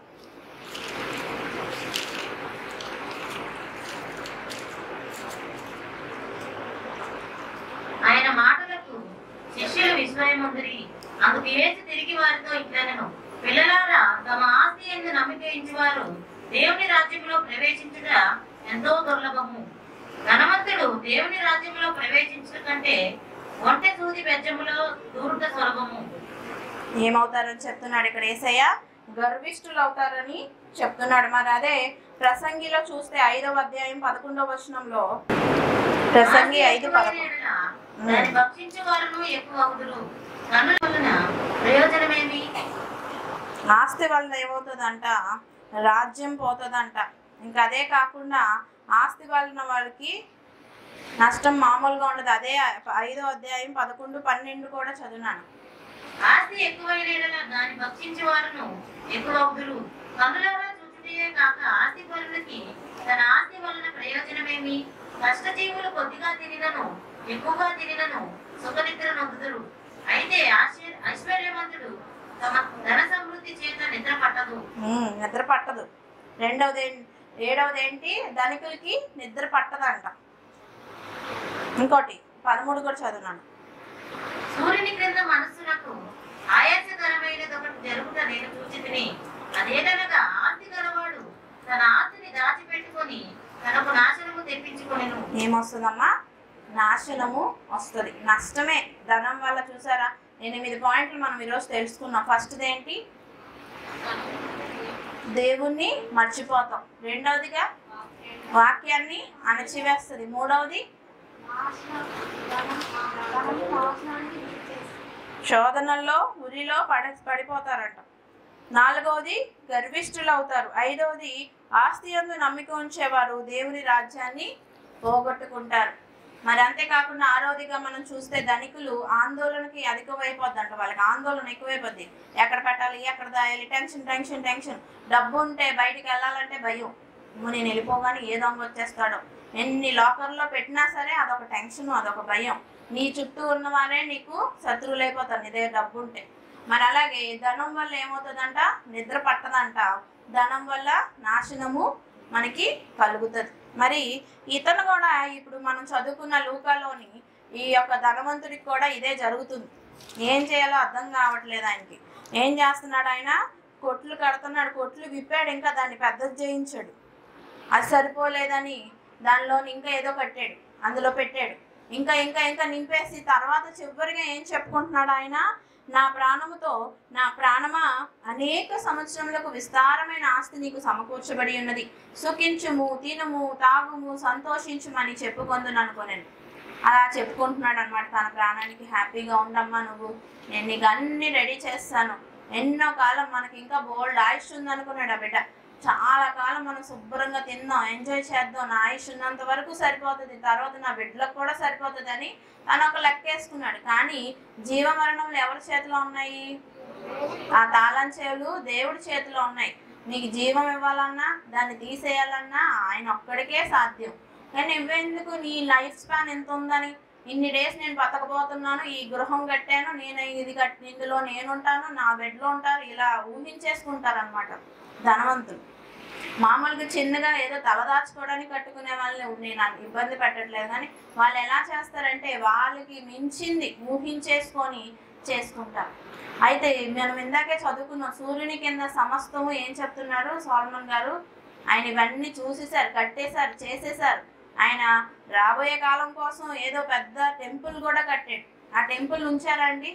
ఆయన మాటలకు శిష్యులు విస్మయముందిరి అందుకు యేసు తిరిగి వారితో ఇట్లనను పిల్లలారా తమ ఆస్తి ఎందు నమ్మిక ఇంచువారు దేవుని రాజ్యంలో ప్రవేశించుట ఎంతో దుర్లభము ధనవంతుడు దేవుని రాజ్యంలో ప్రవేశించుట కంటే ఒంటె సూది బెజ్జములో దూరుట సులభము ఏమవుతారని చెప్తున్నాడు ఇక్కడ ఏసయ్య గర్విష్ఠులు అవుతారని చెప్తున్నాడు మరి అదే ప్రసంగిలో చూస్తే ఐదవ అధ్యాయం పదకొండవ వచనంలో ప్రసంగి ఐదు పదకొండు దాన్ని భక్షించే వారును ఎక్కువ అవుదురు కన్నుల వలన ప్రయోజనమేమి ఆస్తి వల్ల ఏమవుతుందంట రాజ్యం పోతుందంట ఇంకా అదే కాకుండా ఆస్తి వలన వాళ్ళకి నష్టం మామూలుగా ఉండదు అదే ఐదో అధ్యాయం పదకొండు పన్నెండు కూడా చదివినాను ఆస్తి ఎక్కువైన యెడల దాన్ని భక్షించే వారును ఎక్కువ అవుదురు కన్నులారా చూచుటే కాక ఆస్తి పరులకి తన ఆస్తి వలన ప్రయోజనమేమి కష్టజీవులు కొద్దిగా తినినను ఎక్కువగా తినినను సుఖనిద్ర నొందుదురు అయితే ఆశ్చర్య ఐశ్వర్యవంతుడు తమ ధన సమృద్ధి చేత నిద్ర పట్టదు ఉమ్, నిద్ర పట్టదు రెండవది ఏం- ఏడవది ఏంటి ధనికులకి నిద్ర పట్టదంట ఇంకోటి పదమూడు కూడా చదివినాను సూర్యుని క్రింద మనస్సులకు ఆయాసకరమైనది ఒకటి జరుగుట నేను చూచి తిని అదేదనగా ఆస్తి గలవాడు తన ఆస్తిని దాచిపెట్టుకొని తనకు నాశనము తెప్పించుకొనెను ఏమొస్తుందమ్మా నాశనము వస్తుంది నష్టమే ధనం వల్ల చూసారా ఎనిమిది పాయింట్లు మనం ఈరోజు తెలుసుకున్నాం ఫస్ట్ది ఏంటి దేవుణ్ణి మర్చిపోతాం రెండవదిగా వాక్యాన్ని అణచివేస్తుంది మూడవది శోధనల్లో ఉరిలో పడ పడిపోతారంట నాలుగవది గర్విష్ఠులు అవుతారు ఐదవది ఆస్తి యందు నమ్మిక ఉంచేవారు దేవుని రాజ్యాన్ని పోగొట్టుకుంటారు మరి అంతేకాకుండా ఆరోదిగా మనం చూస్తే ధనికులు ఆందోళనకి అధికమైపోద్దంట వాళ్ళకి ఆందోళన ఎక్కువైపోద్ది ఎక్కడ పెట్టాలి ఎక్కడ దాయాలి టెన్షన్ టెన్షన్ టెన్షన్ డబ్బు ఉంటే బయటికి వెళ్ళాలంటే భయం అమ్మో, నేను వెళ్ళిపోగానే ఏ దొంగ వచ్చేస్తాడో ఎన్ని లాకర్లో పెట్టినా సరే అదొక టెన్షన్ అదొక భయం నీ చుట్టూ ఉన్నవారే నీకు శత్రువులు అయిపోతారు నీ దగ్గర డబ్బు ఉంటే మరి అలాగే ధనం వల్ల ఏమవుతుందంట నిద్ర పట్టదంట ధనం వల్ల నాశనము మనకి కలుగుతుంది మరి ఇతను కూడా ఇప్పుడు మనం చదువుకున్న లూకాలోని ఈ యొక్క ధనవంతుడికి కూడా ఇదే జరుగుతుంది ఏం చేయాలో అర్థం కావట్లేదు ఆయనకి ఏం చేస్తున్నాడు ఆయన కొట్లు కడుతున్నాడు కొట్లు విప్పాడు ఇంకా దాన్ని పెద్దది చేయించాడు అది సరిపోలేదని దానిలోని ఇంకా ఏదో కట్టాడు అందులో పెట్టాడు ఇంకా ఇంకా ఇంకా నింపేసి తర్వాత చివరిగా ఏం చెప్పుకుంటున్నాడు ఆయన నా ప్రాణముతో నా ప్రాణమా అనేక సంవత్సరములకు విస్తారమైన ఆస్తి నీకు సమకూర్చబడి ఉన్నది సుఖించుము తినుము తాగుము సంతోషించుమని చెప్పుకొందును అనుకోనండి అలా చెప్పుకుంటున్నాడు అనమాట తన ప్రాణానికి హ్యాపీగా ఉండమ్మా నువ్వు నేను నీకు అన్ని రెడీ చేస్తాను ఎన్నో కాలం మనకి ఇంకా బోల్డ్ ఆయుష్ ఉందనుకున్నాడు ఆ బిడ్డ చాలా కాలం మనం శుభ్రంగా తిందాం ఎంజాయ్ చేద్దాం నా ఆయుష్ ఉన్నంత వరకు సరిపోతుంది తర్వాత నా బిడ్డలకు కూడా సరిపోతుంది అని తను ఒక లెక్క వేసుకున్నాడు కానీ జీవమరణములు ఎవరి చేతిలో ఉన్నాయి ఆ తాళం చెవులు దేవుడి చేతిలో ఉన్నాయి నీకు జీవం ఇవ్వాలన్నా దాన్ని తీసేయాలన్నా ఆయన ఒక్కడికే సాధ్యం కానీ నువ్వెందుకు నీ లైఫ్ స్పాన్ ఎంత ఉందని ఇన్ని డేస్ నేను బతకబోతున్నాను ఈ గృహం కట్టాను నేను ఇది కట్ ఇందులో నేనుంటాను నా బెడ్లో ఉంటారు ఇలా ఊహించేసుకుంటారు అనమాట ధనవంతులు మామూలుగా చిన్నగా ఏదో తలదాచుకోవడానికి కట్టుకునే వాళ్ళని నేను అన్- ఇబ్బంది పెట్టట్లేదు కానీ వాళ్ళు ఎలా చేస్తారంటే వాళ్ళకి మించింది ఊహించేసుకొని చేసుకుంటారు అయితే మనం ఇందాకే చదువుకున్నాం సూర్యుని కింద సమస్తము ఏం చెప్తున్నారు సోల్మన్ గారు ఆయన ఇవన్నీ చూసేశారు కట్టేశారు చేసేశారు ఆయన రాబోయే కాలం కోసం ఏదో పెద్ద టెంపుల్ కూడా కట్టాడు ఆ టెంపుల్ ఉంచారా అండి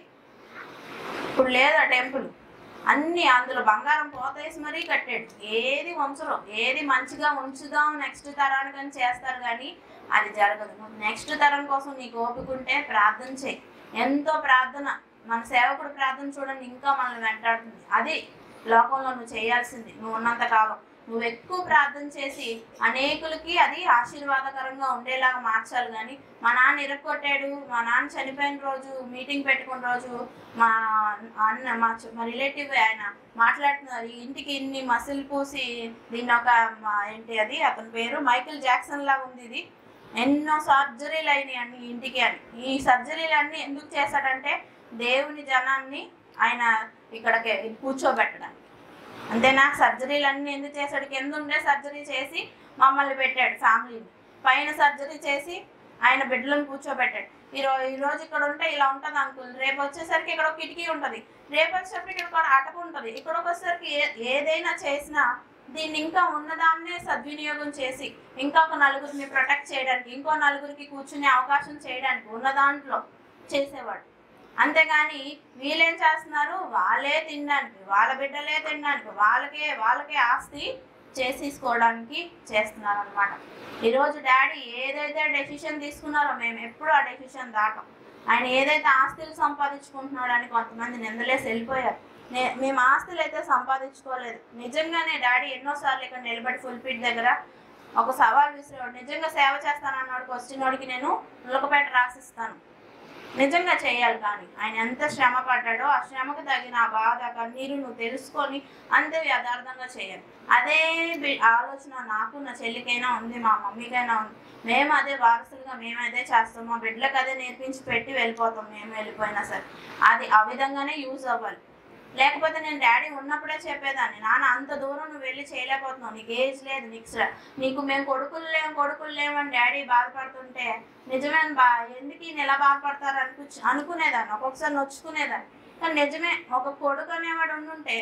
ఇప్పుడు లేదు ఆ టెంపుల్ అన్ని అందులో బంగారం పోతేసి మరీ కట్టాడు ఏది ఉంచరు ఏది మంచిగా ఉంచుదాం నెక్స్ట్ తరానికి అని చేస్తారు కానీ అది జరగదు నెక్స్ట్ తరం కోసం నీకు ఓపిక ఉంటే ప్రార్థన చేయి ఎంతో ప్రార్థన మన సేవకుడు ప్రార్థన చూడండి ఇంకా మనల్ని వెంటాడుతుంది అది లోకంలో నువ్వు చేయాల్సింది నువ్వు ఉన్నంత కాలం నువ్వు ఎక్కువ ప్రార్థన చేసి అనేకులకి అది ఆశీర్వాదకరంగా ఉండేలాగా మార్చాలి కానీ మా నాన్న ఇరక్కొట్టాడు మా నాన్న చనిపోయిన రోజు మీటింగ్ పెట్టుకున్న రోజు మా అన్న మా చు- మా రిలేటివ్ ఆయన మాట్లాడుతున్నారు ఈ ఇంటికి ఇన్ని మసిల్ పూసి దీన్ని ఒక మా- ఏంటి అది అతని పేరు మైకిల్ జాక్సన్ లాగా ఉంది ఇది ఎన్నో సర్జరీలు అయినాయి అండి ఈ ఇంటికి అని ఈ సర్జరీలు అన్ని ఎందుకు చేశాడంటే దేవుని జనాన్ని ఆయన ఇక్కడికి కూర్చోబెట్టడానికి అంతేనా సర్జరీలు అన్ని ఎందుకు చేశాడు కింద ఉండే సర్జరీ చేసి మమ్మల్ని పెట్టాడు ఫ్యామిలీని పైన సర్జరీ చేసి ఆయన బిడ్డలను కూర్చోబెట్టాడు ఈ రోజు ఈ రోజు ఇక్కడ ఉంటే ఇలా ఉంటుంది అంకుల్ రేపు వచ్చేసరికి ఇక్కడ ఒక కిటికీ ఉంటుంది రేపు వచ్చేసరికి ఇక్కడ ఒక అటక ఉంటుంది ఇక్కడ వచ్చేసరికి ఏ- ఏదైనా చేసినా దీన్ని ఇంకా ఉన్నదాన్నే సద్వినియోగం చేసి ఇంకా ఒక నలుగురిని ప్రొటెక్ట్ చేయడానికి ఇంకో నలుగురికి కూర్చునే అవకాశం చేయడానికి ఉన్న దాంట్లో చేసేవాడు అంతేగాని వీళ్ళేం చేస్తున్నారు వాళ్ళే తినడానికి వాళ్ళ బిడ్డలే తినడానికి వాళ్ళకే వాళ్ళకే ఆస్తి చేసేసుకోవడానికి చేస్తున్నారు అనమాట ఈరోజు డాడీ ఏదైతే డెసిషన్ తీసుకున్నారో మేము ఎప్పుడు ఆ డెసిషన్ దాటం ఆయన ఏదైతే ఆస్తులు సంపాదించుకుంటున్నాడో అని కొంతమంది నిందలేసి వెళ్ళిపోయారు నే మేము ఆస్తులు అయితే సంపాదించుకోలేదు నిజంగానే డాడీ ఎన్నోసార్లు ఇక్కడ నిలబడి ఫుల్ పిట్ దగ్గర ఒక సవాల్ విసిరాడు నిజంగా సేవ చేస్తానన్నాడు వచ్చినోడికి నేను ఉలకపేట రాసిస్తాను నిజంగా చేయాలి కానీ ఆయన ఎంత శ్రమ పడ్డాడో ఆ శ్రమకు తగిన ఆ బాధ కన్నీరు నువ్వు తెలుసుకొని అంతే యథార్థంగా చేయాలి అదే బి- ఆలోచన నాకు నా చెల్లికైనా ఉంది మా మమ్మీకైనా ఉంది మేము అదే వారసులుగా మేము అదే చేస్తాం మా బిడ్డలకు అదే నేర్పించి పెట్టి వెళ్ళిపోతాం మేము వెళ్ళిపోయినా సరే అది ఆ విధంగానే యూజ్ అవ్వాలి లేకపోతే నేను డాడీ ఉన్నప్పుడే చెప్పేదాన్ని నాన్న అంత దూరం నువ్వు వెళ్ళి చేయలేకపోతున్నావు నీకు ఏజ్ లేదు నీకు శ్ర- నీకు మేము కొడుకులు లేము కొడుకులు లేవని డాడీ బాధపడుతుంటే నిజమే బా ఎందుకు ఈయన ఎలా బాధపడతారు అనుకు అనుకునేదాన్ని ఒక్కొక్కసారి నొచ్చుకునేదాన్ని కానీ నిజమే ఒక కొడుకు అనేవాడు ఉండుంటే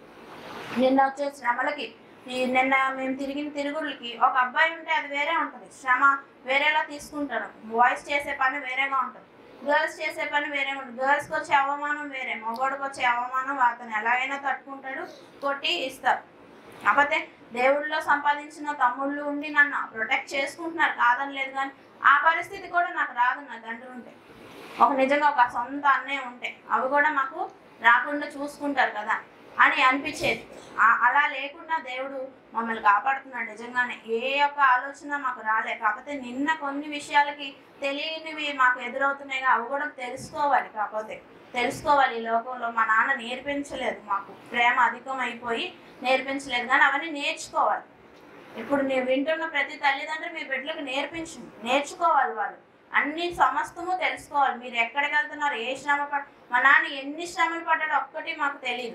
నిన్న వచ్చే శ్రమలకి ఈ నిన్న మేము తిరిగిన తిరుగుళ్ళకి ఒక అబ్బాయి ఉంటే అది వేరే ఉంటుంది శ్రమ వేరేలా తీసుకుంటారు వాయిస్ చేసే పని వేరేగా ఉంటుంది గర్ల్స్ చేసే పని వేరే ఉంటుంది గర్ల్స్కి వచ్చే అవమానం వేరే మగవాడికి వచ్చే అవమానం అతను ఎలాగైనా తట్టుకుంటాడు కొట్టి ఇస్తారు కాకపోతే దేవుళ్ళలో సంపాదించిన తమ్ముళ్ళు ఉండి నన్ను ప్రొటెక్ట్ చేసుకుంటున్నారు కాదని లేదు కానీ ఆ పరిస్థితి కూడా నాకు రాదు నా తండ్రి ఉంటే ఒక నిజంగా ఒక సొంత అన్నయ్య ఉంటే అవి కూడా మాకు రాకుండా చూసుకుంటారు కదా అని అనిపించేది ఆ- అలా లేకుండా దేవుడు మమ్మల్ని కాపాడుతున్నాడు నిజంగానే ఏ యొక్క ఆలోచన మాకు రాలే కాకపోతే నిన్న కొన్ని విషయాలకి తెలియనివి మాకు ఎదురవుతున్నాయి అవి కూడా తెలుసుకోవాలి కాకపోతే తెలుసుకోవాలి ఈ లోకంలో మా నాన్న నేర్పించలేదు మాకు ప్రేమ అధికం అయిపోయి నేర్పించలేదు కానీ అవన్నీ నేర్చుకోవాలి ఇప్పుడు నేను వింటున్న ప్రతి తల్లిదండ్రులు మీ బిడ్డలకు నేర్పించు నేర్చుకోవాలి వాళ్ళు అన్ని సమస్తము తెలుసుకోవాలి మీరు ఎక్కడికి వెళ్తున్నారు ఏ శ్రమ పడ మా నాన్న ఎన్ని శ్రమలు పడ్డాడో ఒక్కటి మాకు తెలియదు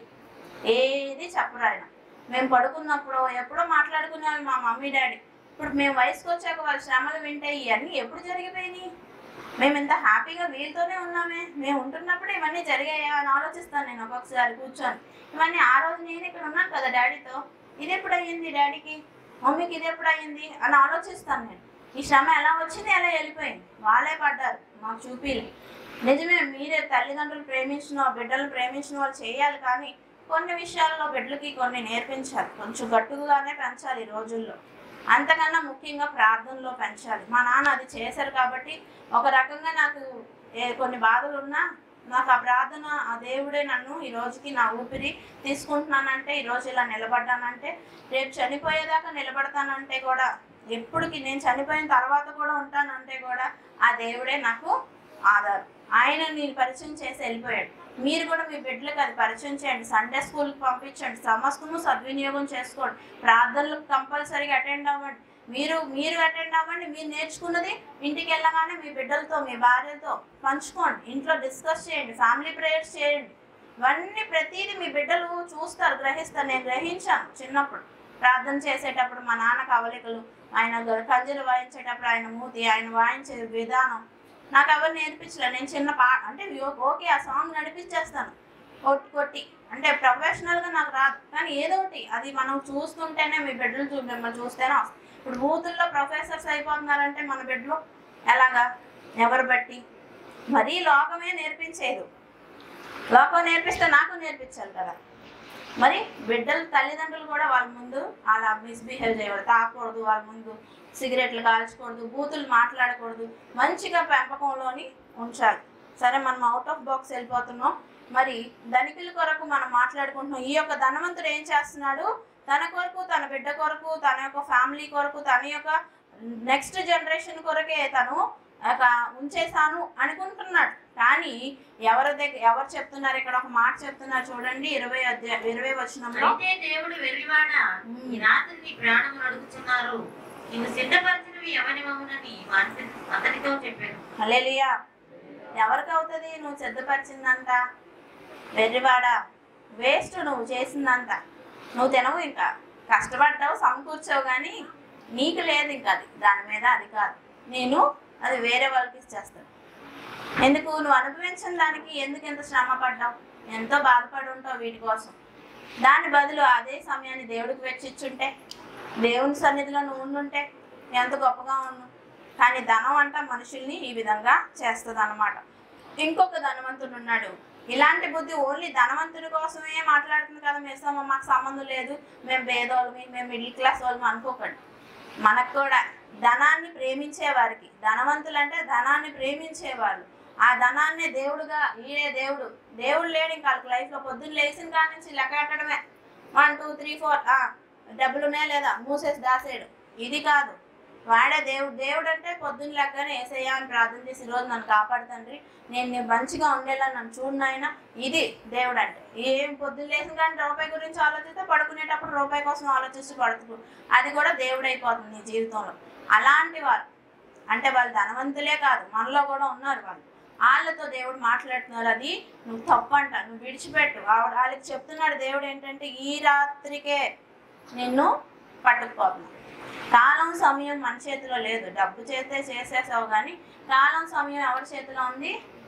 ఏది చెప్పరు ఆయన మేము పడుకున్నప్పుడు ఎప్పుడో మాట్లాడుకునేవాళ్ళు మా మమ్మీ డాడీ ఇప్పుడు మేము వయసుకు వచ్చాక వాళ్ళ శ్రమలు వింటే ఇవన్నీ ఎప్పుడు జరిగిపోయినాయి మేము ఇంత హ్యాపీగా వీళ్ళతోనే ఉన్నామే మేము ఉంటున్నప్పుడు ఇవన్నీ జరిగాయా అని ఆలోచిస్తాను నేను ఒక్కొక్కసారి కూర్చొని ఇవన్నీ ఆ రోజు నేను ఇక్కడ ఉన్నాను కదా డాడీతో ఇది ఎప్పుడు అయ్యింది డాడీకి మమ్మీకి ఇది ఎప్పుడు అయ్యింది అని ఆలోచిస్తాను నేను ఈ శ్రమ ఎలా వచ్చింది ఎలా వెళ్ళిపోయింది వాళ్ళే పడ్డారు మాకు చూపిలే నిజమే మీరే తల్లిదండ్రులు ప్రేమించిన బిడ్డలు ప్రేమించిన వాళ్ళు చేయాలి కానీ కొన్ని విషయాల్లో బిడ్డలకి కొన్ని నేర్పించాలి కొంచెం గట్టుగానే పెంచాలి ఈ రోజుల్లో అంతకన్నా ముఖ్యంగా ప్రార్థనలో పెంచాలి మా నాన్న అది చేశారు కాబట్టి ఒక రకంగా నాకు ఏ కొన్ని బాధలు ఉన్నా నాకు ఆ ప్రార్థన ఆ దేవుడే నన్ను ఈ రోజుకి నా ఊపిరి తీసుకుంటున్నానంటే ఈ రోజు ఇలా నిలబడ్డానంటే రేపు చనిపోయేదాకా నిలబడతానంటే కూడా ఎప్పటికి నేను చనిపోయిన తర్వాత కూడా ఉంటానంటే కూడా ఆ దేవుడే నాకు ఆధారం ఆయన నేను పరిచయం చేసి వెళ్ళిపోయాడు మీరు కూడా మీ బిడ్డలకు అది పరిచయం చేయండి సండే స్కూల్కి పంపించండి సమస్తము సద్వినియోగం చేసుకోండి ప్రార్థనలకు కంపల్సరీగా అటెండ్ అవ్వండి మీరు మీరు అటెండ్ అవ్వండి మీరు నేర్చుకున్నది ఇంటికి వెళ్ళగానే మీ బిడ్డలతో మీ భార్యతో పంచుకోండి ఇంట్లో డిస్కస్ చేయండి ఫ్యామిలీ ప్రేయర్స్ చేయండి ఇవన్నీ ప్రతిదీ మీ బిడ్డలు చూస్తారు గ్రహిస్తారు నేను గ్రహించాను చిన్నప్పుడు ప్రార్థన చేసేటప్పుడు మా నాన్న కవలికలు ఆయన గ- కంజలు వాయించేటప్పుడు ఆయన మూతి ఆయన వాయించే విధానం నాకు ఎవరు నేర్పించలే నేను చిన్న పా అంటే యో- ఓకే ఆ సాంగ్ నడిపించేస్తాను కొట్టి కొట్టి అంటే ప్రొఫెషనల్గా నాకు రాదు కానీ ఏదో ఒకటి అది మనం చూస్తుంటేనే మీ బిడ్డలు చూ మిమ్మల్ని చూస్తేనే వస్తుంది ఇప్పుడు బూతుల్లో ప్రొఫెసర్స్ అయిపోతున్నారంటే మన బిడ్డలు ఎలాగా ఎవరు బట్టి మరీ లోకమే నేర్పించేది లోకం నేర్పిస్తే నాకు నేర్పించాలి కదా మరి బిడ్డల తల్లిదండ్రులు కూడా వాళ్ళ ముందు అలా మిస్బిహేవ్ చేయకూడదు తాగకూడదు వాళ్ళ ముందు సిగరెట్లు కాల్చకూడదు బూతులు మాట్లాడకూడదు మంచిగా పెంపకంలోని ఉంచాలి సరే మనం అవుట్ ఆఫ్ బాక్స్ వెళ్ళిపోతున్నాం మరి ధనికుల కొరకు మనం మాట్లాడుకుంటున్నాం ఈ యొక్క ధనవంతుడు ఏం చేస్తున్నాడు తన కొరకు తన బిడ్డ కొరకు తన యొక్క ఫ్యామిలీ కొరకు తన యొక్క నెక్స్ట్ జనరేషన్ కొరకే తను ఒక ఉంచేసాను అనుకుంటున్నాడు కానీ ఎవరి దగ్గర ఎవరు చెప్తున్నారు ఇక్కడ ఒక మాట చెప్తున్నారు చూడండి ఇరవై అధ్యాయ ఇరవై వచనంలో అయితే దేవుడు వెర్రివాడ ఈ రాత్రి నీ ప్రాణం అడుగుతున్నారు నిన్ను సిద్ధపరిచినవి ఎవరివమునని వాని అతనితో చెప్పాను హల్లెలూయా ఎవరికి అవుతుంది నువ్వు సిద్ధపరిచిందంత వెర్రివాడా వేస్ట్ నువ్వు చేసిందంత నువ్వు తినవు ఇంకా కష్టపడ్డావు సమకూర్చావు కానీ నీకు లేదు ఇంకా అది దాని మీద అది కాదు నేను అది వేరే వాళ్ళకి ఇచ్చేస్తాను ఎందుకు నువ్వు అనుభవించిన దానికి ఎందుకు ఎంత శ్రమ పడ్డావు ఎంతో బాధపడి ఉంటావు వీటి కోసం దాని బదులు అదే సమయాన్ని దేవుడికి వెచ్చిచ్చుంటే దేవుని సన్నిధిలో నువ్వు ఉండుంటే ఎంత గొప్పగా ఉన్నావు కానీ ధనం అంట మనుషుల్ని ఈ విధంగా చేస్తుంది అనమాట ఇంకొక ధనవంతుడు ఉన్నాడు ఇలాంటి బుద్ధి ఓన్లీ ధనవంతుడి కోసమే మాట్లాడుతుంది కదా మేసమ్మ మాకు సంబంధం లేదు మేము పేదోళ్ళమి మేము మిడిల్ క్లాస్ వాళ్ళమి అనుకోకండి మనకు కూడా ధనాన్ని ప్రేమించే వారికి ధనవంతులు అంటే ధనాన్ని ప్రేమించేవాళ్ళు ఆ ధనాన్ని దేవుడుగా ఈడే దేవుడు దేవుడు లేడు ఇంకా వాళ్ళకి లైఫ్లో పొద్దున్న లేచిన కాడ నుంచి లెక్క కట్టడమే వన్ టూ త్రీ ఫోర్ డబ్బులు ఉన్నాయా లేదా మూసేసి దాసేయడు ఇది కాదు వాడే దేవుడు దేవుడు అంటే పొద్దున్న లెక్కనే ఏసయ్యా అని ప్రార్థన చేసి ఈ రోజు నన్ను కాపాడుతండ్రి నేను నీ మంచిగా ఉండేలా నన్ను చూడు నాయన ఇది దేవుడు అంటే ఏం పొద్దున్న లేసిన కానీ రూపాయి గురించి ఆలోచిస్తే పడుకునేటప్పుడు రూపాయి కోసం ఆలోచిస్తూ పడుతు అది కూడా దేవుడు అయిపోతుంది నీ జీవితంలో అలాంటి వారు అంటే వాళ్ళు ధనవంతులే కాదు మనలో కూడా ఉన్నారు వాళ్ళు వాళ్ళతో దేవుడు మాట్లాడుతున్నారు అది నువ్వు తప్పంట నువ్వు విడిచిపెట్టు ఆవిడ వాళ్ళకి చెప్తున్నాడు దేవుడు ఏంటంటే ఈ రాత్రికే నిన్ను పట్టుకుపోతున్నావు కాలం సమయం మన చేతిలో లేదు డబ్బు చేస్తే చేసేసావు కానీ కాలం సమయం ఎవరి చేతిలో ఉంది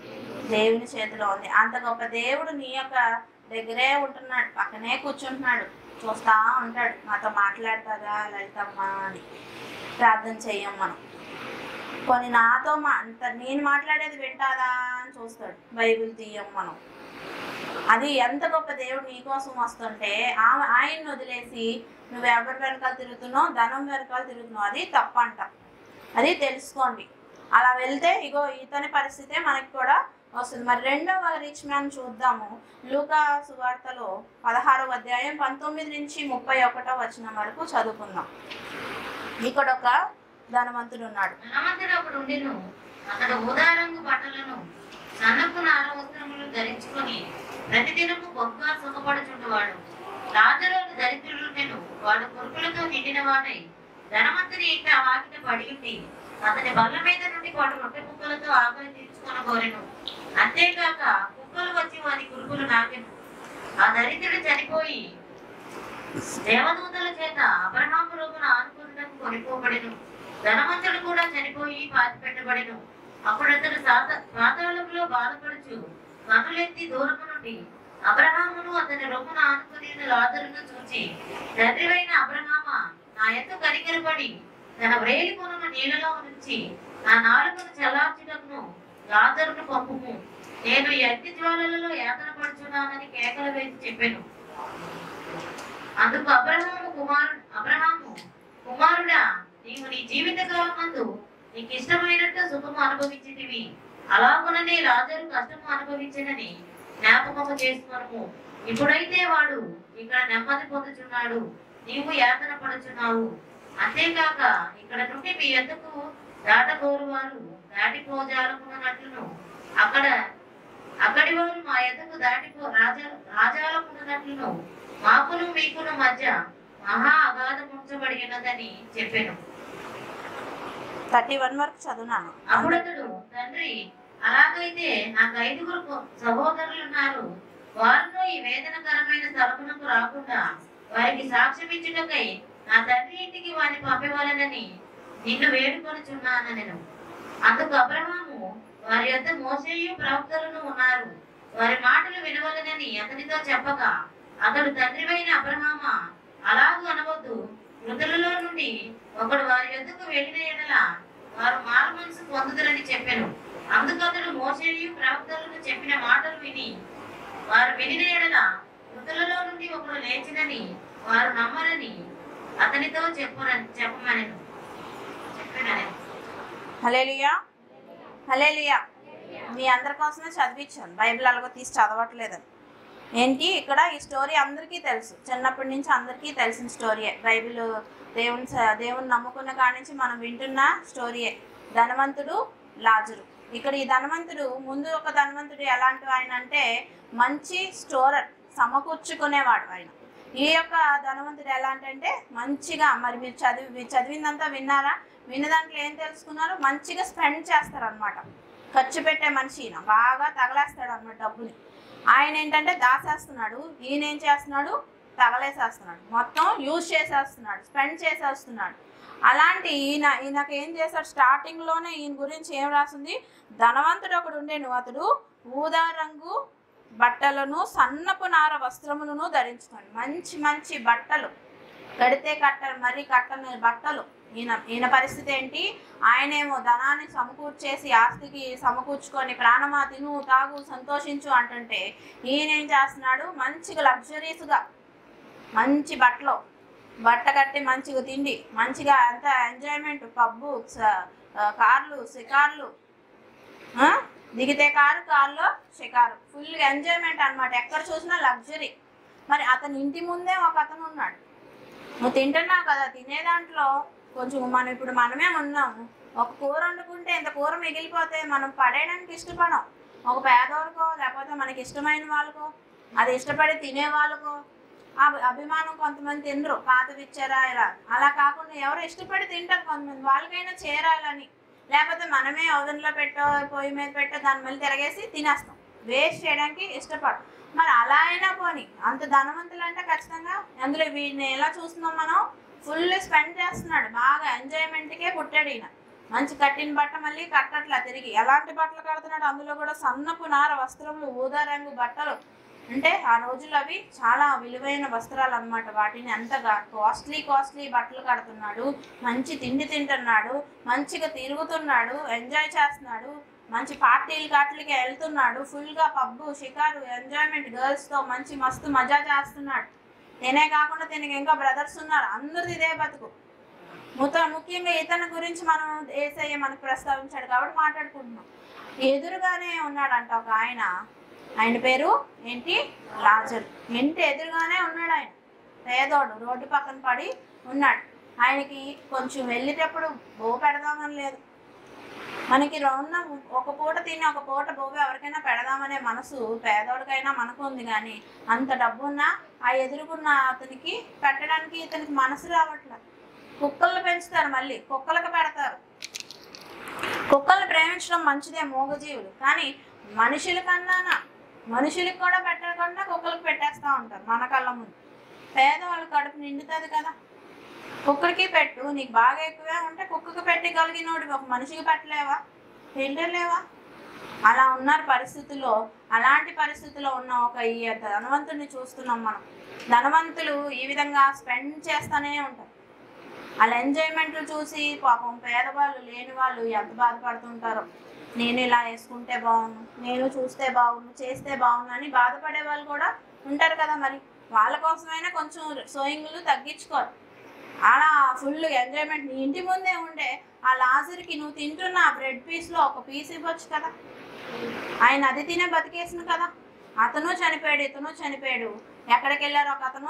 దేవుని చేతిలో ఉంది అంత గొప్ప దేవుడు నీ యొక్క దగ్గరే ఉంటున్నాడు పక్కనే కూర్చుంటున్నాడు చూస్తా ఉంటాడు నాతో మాట్లాడతారా లలితమ్మ అని ప్రార్థన చెయ్యం మనం కొన్ని నాతో మా అంత నేను మాట్లాడేది వింటాదా అని చూస్తాడు బైబిల్ తీయం మనం అది ఎంత గొప్ప దేవుడు నీకోసం వస్తుంటే ఆమె ఆయన్ని వదిలేసి నువ్వు ఎవరి వెనకాల తిరుగుతున్నావు ధనం వెనకాల తిరుగుతున్నావు అది తప్పంట అది తెలుసుకోండి అలా వెళ్తే ఇగో ఇతని పరిస్థితే మనకి కూడా వస్తుంది మరి రెండవ రిచ్ మ్యాన్ చూద్దాము లూకా సువార్తలో పదహారవ అధ్యాయం పంతొమ్మిది నుంచి ముప్పై ఒకటో వచ్చిన వరకు చదువుకుందాం ఇక్కడ ఒక ధనవంతుడు ఉన్నాడు ధనవంతుడు అప్పుడు ఉండెను అతడు ఊదా రంగు బట్టలను సన్నపు నార వస్త్రములు ధరించుకొని ప్రతిదినము బొగ్గా సుఖపడుచుండేవాడు రాజులోని దరిద్రులుండెను వాడు కొరుకులతో నిండిన వాడై ధనవంతుని ఇంట వాకిట పడి ఉండి అతని బల్ల మీద నుండి వాడు రొట్టె కుక్కలతో ఆకలి తీర్చుకొని కోరెను అంతేకాక కుక్కలు వచ్చి వారి కురుకులు నాకెను ఆ దరిద్రుడు చనిపోయి దేవదూతల చేత అబ్రహాము రూపున ఆనుకున్నకు కొనిపోబడెను ధనవంతుడు కూడా చనిపోయి పాతి పెట్టబడెను అప్పుడు అతడు సాత- పాతాళంలో బాధపడుచు కనులెత్తి దూరము నుండి అబ్రహామును అతని రొమ్మున ఆనుకుని లాజరును చూచి తండ్రివైన అబ్రహామ నా ఎంతో కనికరపడి తన వ్రేలి కొనున్న నీళ్ళలో నుంచి నా నాలుకను చల్లార్చుటకును లాజరును పంపుము నేను ఈ అగ్ని జ్వాలలలో యాతన పడుచున్నానని కేకలు వేసి చెప్పాను అందుకు అబ్రహాము కుమారుడు అబ్రహాము కుమారుడా నీవు నీ జీవిత కాలమందు నీకు ఇష్టమైనట్టు సుఖము అనుభవించితివి అలాగుననే లాజరు కష్టము అనుభవించినని జ్ఞాపకము చేసుకొనుము ఇప్పుడైతే వాడు ఇక్కడ నెమ్మది పొందుచున్నాడు నీవు యాతన పడుచున్నావు అంతేకాక ఇక్కడ నుండి మీ ఎద్దకు దాటగోరువారు దాటిపోజాలకున్నట్లును అక్కడ అక్కడి వారు మా ఎద్దకు దాటిపో రాజా రాజాలకున్నట్లును మాకును మీకును మధ్య మహా అగాధం ఉంచబడి ఉన్నదని చెప్పాను థర్టీ వన్ వరకు చదువునాను అప్పుడు అతడు తండ్రి అలాగైతే నాకు ఐదుగురు కొ- సహోదరులు ఉన్నారు వారిలో ఈ వేదనకరమైన స్థలమునకు రాకుండా వారికి సాక్ష్యం ఇచ్చుటకై నా తండ్రి ఇంటికి వారిని పంపేవాలనని నిన్ను వేడుకొనుచున్నాను నేను అందుకు అబ్రహాము వారి యొద్ద మోసేయు ప్రవక్తలను ఉన్నారు వారి మాటలు వినవలనని అతనితో చెప్పగా అతడు తండ్రివైన అబ్రహామ అలాగూ అనవద్దు మృతులలో నుండి ఒకడు వారి యొద్దకు వెళ్ళిన ఎడల వారు మారు మనసు పొందుదరని చెప్పాను అందుకు అతడు మోసేయు ప్రవక్తలను చెప్పిన మాటలు విని వారు వినిన ఎడల మృతులలో నుండి ఒకడు లేచినని వారు నమ్మరని అతనితో చెప్పరని చెప్పమనను చెప్పినని హలేలియా హలేలియా మీ అందరి కోసమే చదివించాను బైబిల్ అలాగో తీసి చదవట్లేదని ఏంటి ఇక్కడ ఈ స్టోరీ అందరికీ తెలుసు చిన్నప్పటి నుంచి అందరికీ తెలిసిన స్టోరీయే బైబిల్ దేవుని స- దేవుని నమ్ముకున్న కాడి నుంచి మనం వింటున్న స్టోరీయే ధనవంతుడు లాజరు ఇక్కడ ఈ ధనవంతుడు ముందు ఒక ధనవంతుడు ఎలాంటి ఆయన అంటే మంచి స్టోరర్ సమకూర్చుకునేవాడు ఆయన ఈ యొక్క ధనవంతుడు ఎలాంటి అంటే మంచిగా మరి మీరు చదివి మీరు చదివిందంతా విన్నారా విన్న దాంట్లో ఏం తెలుసుకున్నారు మంచిగా స్పెండ్ చేస్తారనమాట ఖర్చు పెట్టే మనిషి ఈయన బాగా తగలేస్తాడు అన్నమాట డబ్బుని ఆయన ఏంటంటే దాసేస్తున్నాడు ఈయన ఏం చేస్తున్నాడు తగలేసేస్తున్నాడు మొత్తం యూజ్ చేసేస్తున్నాడు స్పెండ్ చేసేస్తున్నాడు అలాంటి ఈయన ఈయనకి ఏం చేశాడు స్టార్టింగ్లోనే ఈయన గురించి ఏం రాసింది ధనవంతుడు ఒకడు ఉండేను అతడు ఊదా రంగు బట్టలను సన్నపు నార వస్త్రములను ధరించుకోండి మంచి మంచి బట్టలు కడితే కట్ట మరీ కట్టని బట్టలు ఈయన ఈయన పరిస్థితి ఏంటి ఆయనేమో ధనాన్ని సమకూర్చేసి ఆస్తికి సమకూర్చుకొని ప్రాణమా తిను తాగు సంతోషించు అంటుంటే ఈయన ఏం చేస్తున్నాడు మంచిగా లగ్జరీస్గా మంచి బట్టలు బట్ట కట్టి మంచిగా తిండి మంచిగా అంత ఎంజాయ్మెంట్ పబ్బు స- ఆ, కార్లు షికార్లు ఆ? దిగితే కారు కారులో షికారు ఫుల్ ఎంజాయ్మెంట్ అన్నమాట ఎక్కడ చూసినా లగ్జరీ మరి అతని ఇంటి ముందే ఒక అతను ఉన్నాడు నువ్వు తింటున్నావు కదా తినే దాంట్లో కొంచెం మనం ఇప్పుడు మనమే ఉన్నాము ఒక కూర వండుకుంటే ఇంత కూర మిగిలిపోతే మనం పడేయడానికి ఇష్టపడం ఒక పేదవాళ్ళకో లేకపోతే మనకి ఇష్టమైన వాళ్ళకో అది ఇష్టపడి తినే వాళ్ళకో ఆ అభిమానం కొంతమంది తినరు పాతవి ఇచ్చారా ఇలా అలా కాకుండా ఎవరు ఇష్టపడి తింటారు కొంతమంది వాళ్ళకైనా చేరాలని లేకపోతే మనమే ఓవెన్లో పెట్టో పొయ్యి మీద పెట్టో దాని మళ్ళీ తిరగేసి తినేస్తాం వేస్ట్ చేయడానికి ఇష్టపడం మరి అలా అయినా పోని అంత ధనవంతులు అంటే ఖచ్చితంగా అందులో వీడిని ఎలా చూస్తున్నాం మనం ఫుల్ స్పెండ్ చేస్తున్నాడు బాగా ఎంజాయ్మెంట్కే పుట్టాడు ఈయన మంచి కట్టిన బట్ట మళ్ళీ కట్టట్లా తిరిగి ఎలాంటి బట్టలు కడుతున్నాడు అందులో కూడా సన్నపు నార వస్త్రములు ఊదా రంగు బట్టలు అంటే ఆ రోజుల్లో అవి చాలా విలువైన వస్త్రాలు అన్నమాట వాటిని అంతగా కాస్ట్లీ కాస్ట్లీ బట్టలు కడుతున్నాడు మంచి తిండి తింటున్నాడు మంచిగా తిరుగుతున్నాడు ఎంజాయ్ చేస్తున్నాడు మంచి పార్టీలు కాట్లకి వెళ్తున్నాడు ఫుల్గా పబ్బు షికారు ఎంజాయ్మెంట్ గర్ల్స్తో మంచి మస్తు మజా చేస్తున్నాడు తినే కాకుండా తినక ఇంకా బ్రదర్స్ ఉన్నారు అందరిది ఇదే బతుకు ముత ముఖ్యంగా ఇతని గురించి మనం ఏసయ్య మనకు ప్రస్తావించాడు కాబట్టి మాట్లాడుకుంటున్నాం ఎదురుగానే ఉన్నాడంట ఒక ఆయన ఆయన పేరు ఏంటి లాజర్ ఇంటి ఎదురుగానే ఉన్నాడు ఆయన పేదోడు రోడ్డు పక్కన పడి ఉన్నాడు ఆయనకి కొంచెం వెళ్ళేటప్పుడు బో పెడదామని లేదు మనకి ఉన్న ఒక పూట తిని ఒక పూట బోబు ఎవరికైనా పెడదామనే మనసు పేదోడికైనా మనకు ఉంది కానీ అంత డబ్బు ఉన్నా ఆ ఎదురుకున్న అతనికి పెట్టడానికి ఇతనికి మనసు రావట్లేదు కుక్కలను పెంచుతారు మళ్ళీ కుక్కలకు పెడతారు కుక్కల్ని ప్రేమించడం మంచిదే మూగజీవులు కానీ మనుషుల కన్నానా మనుషులకు కూడా పెట్టకుండా కుక్కలకు పెట్టేస్తూ ఉంటారు మన కళ్ళ ముందు పేదవాళ్ళ కడుపు నిండుతుంది కదా కుక్కడికి పెట్టు నీకు బాగా ఎక్కువే ఉంటే కుక్కకి పెట్టి కలిగినోడు ఒక మనిషికి పెట్టలేవా పెట్టలేవా అలా ఉన్నారు పరిస్థితుల్లో అలాంటి పరిస్థితిలో ఉన్న ఒక ఈ ధనవంతుడిని చూస్తున్నాం మనం ధనవంతులు ఈ విధంగా స్పెండ్ చేస్తూనే ఉంటారు వాళ్ళ ఎంజాయ్మెంట్లు చూసి పాపం పేదవాళ్ళు లేని వాళ్ళు ఎంత బాధపడుతుంటారో నేను ఇలా వేసుకుంటే బాగుండు నేను చూస్తే బాగుండు చేస్తే బాగుండు అని బాధపడే వాళ్ళు కూడా ఉంటారు కదా మరి వాళ్ళ కోసమైనా కొంచెం సోయింగ్లు తగ్గించుకోరు అలా ఫుల్ ఎంజాయ్మెంట్ నీ ఇంటి ముందే ఉండే ఆ లాజర్కి నువ్వు తింటున్న ఆ బ్రెడ్ పీస్లో ఒక పీస్ ఇవ్వచ్చు కదా ఆయన అది తినే బతికేసిన కదా అతను చనిపోయాడు ఇతను చనిపోయాడు ఎక్కడికి వెళ్ళారు ఒక అతను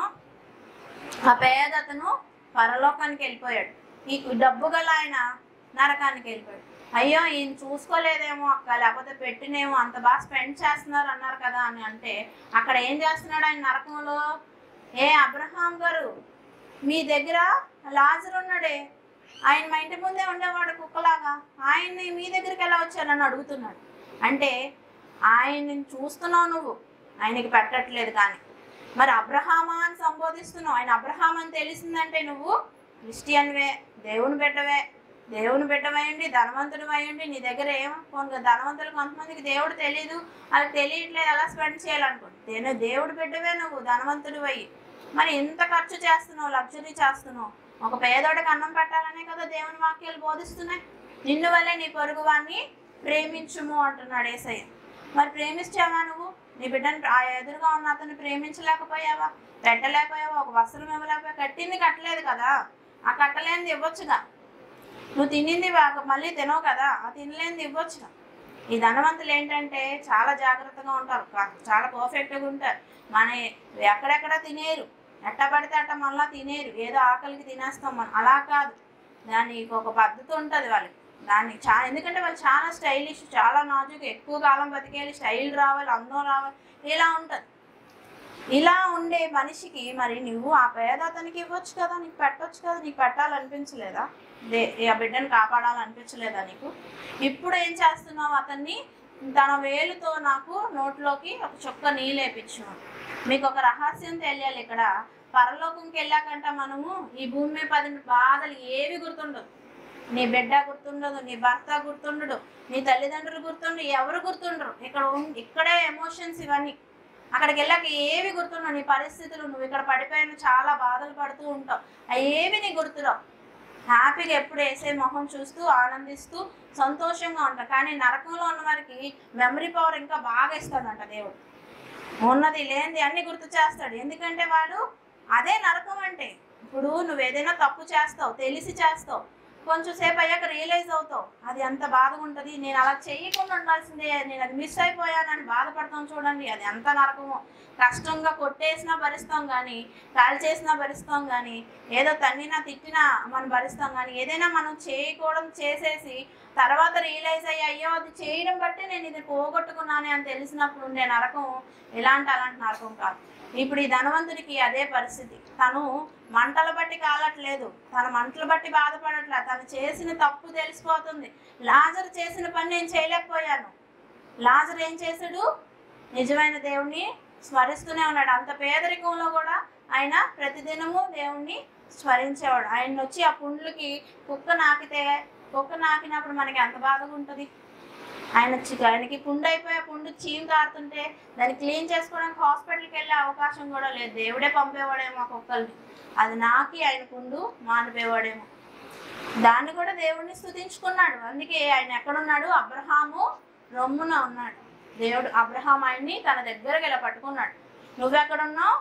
ఆ పేద అతను పరలోకానికి వెళ్ళిపోయాడు నీకు డబ్బు గల ఆయన నరకానికి వెళ్ళిపోయాడు అయ్యో ఈయన చూసుకోలేదేమో అక్క లేకపోతే పెట్టినేమో అంత బాగా స్పెండ్ చేస్తున్నారు అన్నారు కదా అని అంటే అక్కడ ఏం చేస్తున్నాడు ఆయన నరకంలో ఏ అబ్రహాం గారు మీ దగ్గర లాజర్ ఉన్నాడే ఆయన మా ఇంటి ముందే ఉండేవాడు కుక్కలాగా ఆయన్ని మీ దగ్గరికి ఎలా వచ్చారని అడుగుతున్నాడు అంటే ఆయన్ని చూస్తున్నావు నువ్వు ఆయనకి పెట్టట్లేదు కానీ మరి అబ్రహామా అని సంబోధిస్తున్నావు ఆయన అబ్రహాం అని తెలిసిందంటే నువ్వు క్రిస్టియన్వే దేవుని బిడ్డవే దేవుని బిడ్డవయండి ధనవంతుడు అయ్యండి నీ దగ్గర ఏం కొన్ని ధనవంతులు కొంతమందికి దేవుడు తెలియదు వాళ్ళకి తెలియట్లేదు ఎలా స్పెండ్ చేయాలనుకోండి నేను దేవుడి బిడ్డవే నువ్వు ధనవంతుడు అయ్యి మరి ఇంత ఖర్చు చేస్తున్నావు లగ్జరీ చేస్తున్నావు ఒక పేదోడికి అన్నం పెట్టాలనే కదా దేవుని వాక్యాలు బోధిస్తున్నాయి నిన్ను వల్లే నీ పొరుగు వాడిని ప్రేమించుము అంటున్నాడు ఏసయ్య మరి ప్రేమించావా నువ్వు నీ బిడ్డను ఆ ఎదురుగా ఉన్న అతన్ని ప్రేమించలేకపోయావా పెట్టలేకపోయావా ఒక వస్త్రం ఇవ్వలేకపోయా కట్టింది కట్టలేదు కదా ఆ కట్టలేనిది ఇవ్వచ్చుగా నువ్వు తినింది వా- మళ్ళీ తినవు కదా ఆ తినలేనిది ఇవ్వచ్చుగా ఈ ధనవంతులు ఏంటంటే చాలా జాగ్రత్తగా ఉంటారు కా- చాలా పర్ఫెక్ట్గా ఉంటారు మన ఎక్కడెక్కడ తినేరు ఎట్ట పడితే అట్ట మళ్ళా తినేరు ఏదో ఆకలికి తినేస్తాం మనం అలా కాదు దానికి ఒక పద్ధతి ఉంటుంది వాళ్ళకి దానికి చా ఎందుకంటే వాళ్ళు చాలా స్టైలిష్ చాలా నాజుకు ఎక్కువ కాలం బతికేయాలి స్టైల్ రావాలి అందం రావాలి ఇలా ఉంటుంది ఇలా ఉండే మనిషికి మరి నువ్వు ఆ పేద అతనికి ఇవ్వచ్చు కదా నీకు పెట్టొచ్చు కదా నీకు పెట్టాలనిపించలేదా దే ఆ బిడ్డను కాపాడాలనిపించలేదా నీకు ఇప్పుడు ఏం చేస్తున్నావు అతన్ని తన వేలుతో నాకు నోట్లోకి ఒక చుక్క నీళ్ళు వేపించు మీకు ఒక రహస్యం తెలియాలి ఇక్కడ పరలోకంకి వెళ్ళాకంట మనము ఈ భూమి మీద పది బాధలు ఏవి గుర్తుండదు నీ బిడ్డ గుర్తుండదు నీ భర్త గుర్తుండడు నీ తల్లిదండ్రులు గుర్తుండరు ఎవరు గుర్తుండరు ఇక్కడ ఉన్- ఇక్కడే ఎమోషన్స్ ఇవన్నీ అక్కడికి వెళ్ళాక ఏవి గుర్తుండవు నీ పరిస్థితులు నువ్వు ఇక్కడ పడిపోయిన చాలా బాధలు పడుతూ ఉంటావు అవి ఏవి నీ గుర్తురావు హ్యాపీగా ఎప్పుడు వేసే మొహం చూస్తూ ఆనందిస్తూ సంతోషంగా ఉంటాం కానీ నరకంలో ఉన్న వారికి మెమరీ పవర్ ఇంకా బాగా ఇస్తాడంట దేవుడు ఉన్నది లేనిది అన్ని గుర్తు చేస్తాడు ఎందుకంటే వాడు అదే నరకం అంటే ఇప్పుడు నువ్వు ఏదైనా తప్పు చేస్తావు తెలిసి చేస్తావు కొంచెం సేపు అయ్యాక రియలైజ్ అవుతావు అది ఎంత బాధగా ఉంటుంది నేను అలా చేయకుండా ఉండాల్సిందే నేను అది మిస్ అయిపోయానని బాధపడతాం చూడండి అది ఎంత నరకమో కష్టంగా కొట్టేసినా భరిస్తాం కానీ కాల్ చేసినా భరిస్తాం కానీ ఏదో తన్నినా తిట్టినా మనం భరిస్తాం కానీ ఏదైనా మనం చేయకూడదు చేసేసి తర్వాత రియలైజ్ అయ్యి అయ్యో అది చేయడం బట్టి నేను ఇది పోగొట్టుకున్నానే అని తెలిసినప్పుడు ఉండే నరకం ఎలాంటి అలాంటి నరకం కాదు ఇప్పుడు ఈ ధనవంతుడికి అదే పరిస్థితి తను మంటలు బట్టి కాలట్లేదు తన మంటలు బట్టి బాధపడట్లేదు తను చేసిన తప్పు తెలిసిపోతుంది లాజర్ చేసిన పని నేను చేయలేకపోయాను లాజర్ ఏం చేశాడు నిజమైన దేవుణ్ణి స్మరిస్తూనే ఉన్నాడు అంత పేదరికంలో కూడా ఆయన ప్రతిదినము దేవుణ్ణి స్మరించేవాడు ఆయన వచ్చి ఆ పుండ్లకి కుక్క నాకితే కుక్క నాకినప్పుడు మనకి ఎంత బాధగా ఉంటుంది ఆయన చి- ఆయనకి పుండు అయిపోయి ఆ పుండు చీమ్ కారుతుంటే దాన్ని క్లీన్ చేసుకోవడానికి హాస్పిటల్కి వెళ్ళే అవకాశం కూడా లేదు దేవుడే పంపేవాడేమో ఆ కుక్కల్ని అది నాకి ఆయన పుండు మానిపోయేవాడేమో దాన్ని కూడా దేవుడిని స్తుతించుకున్నాడు అందుకే ఆయన ఎక్కడున్నాడు అబ్రహాము రొమ్మున ఉన్నాడు దేవుడు అబ్రహాం ఆయన్ని తన దగ్గరకు ఇలా పట్టుకున్నాడు నువ్వెక్కడున్నావు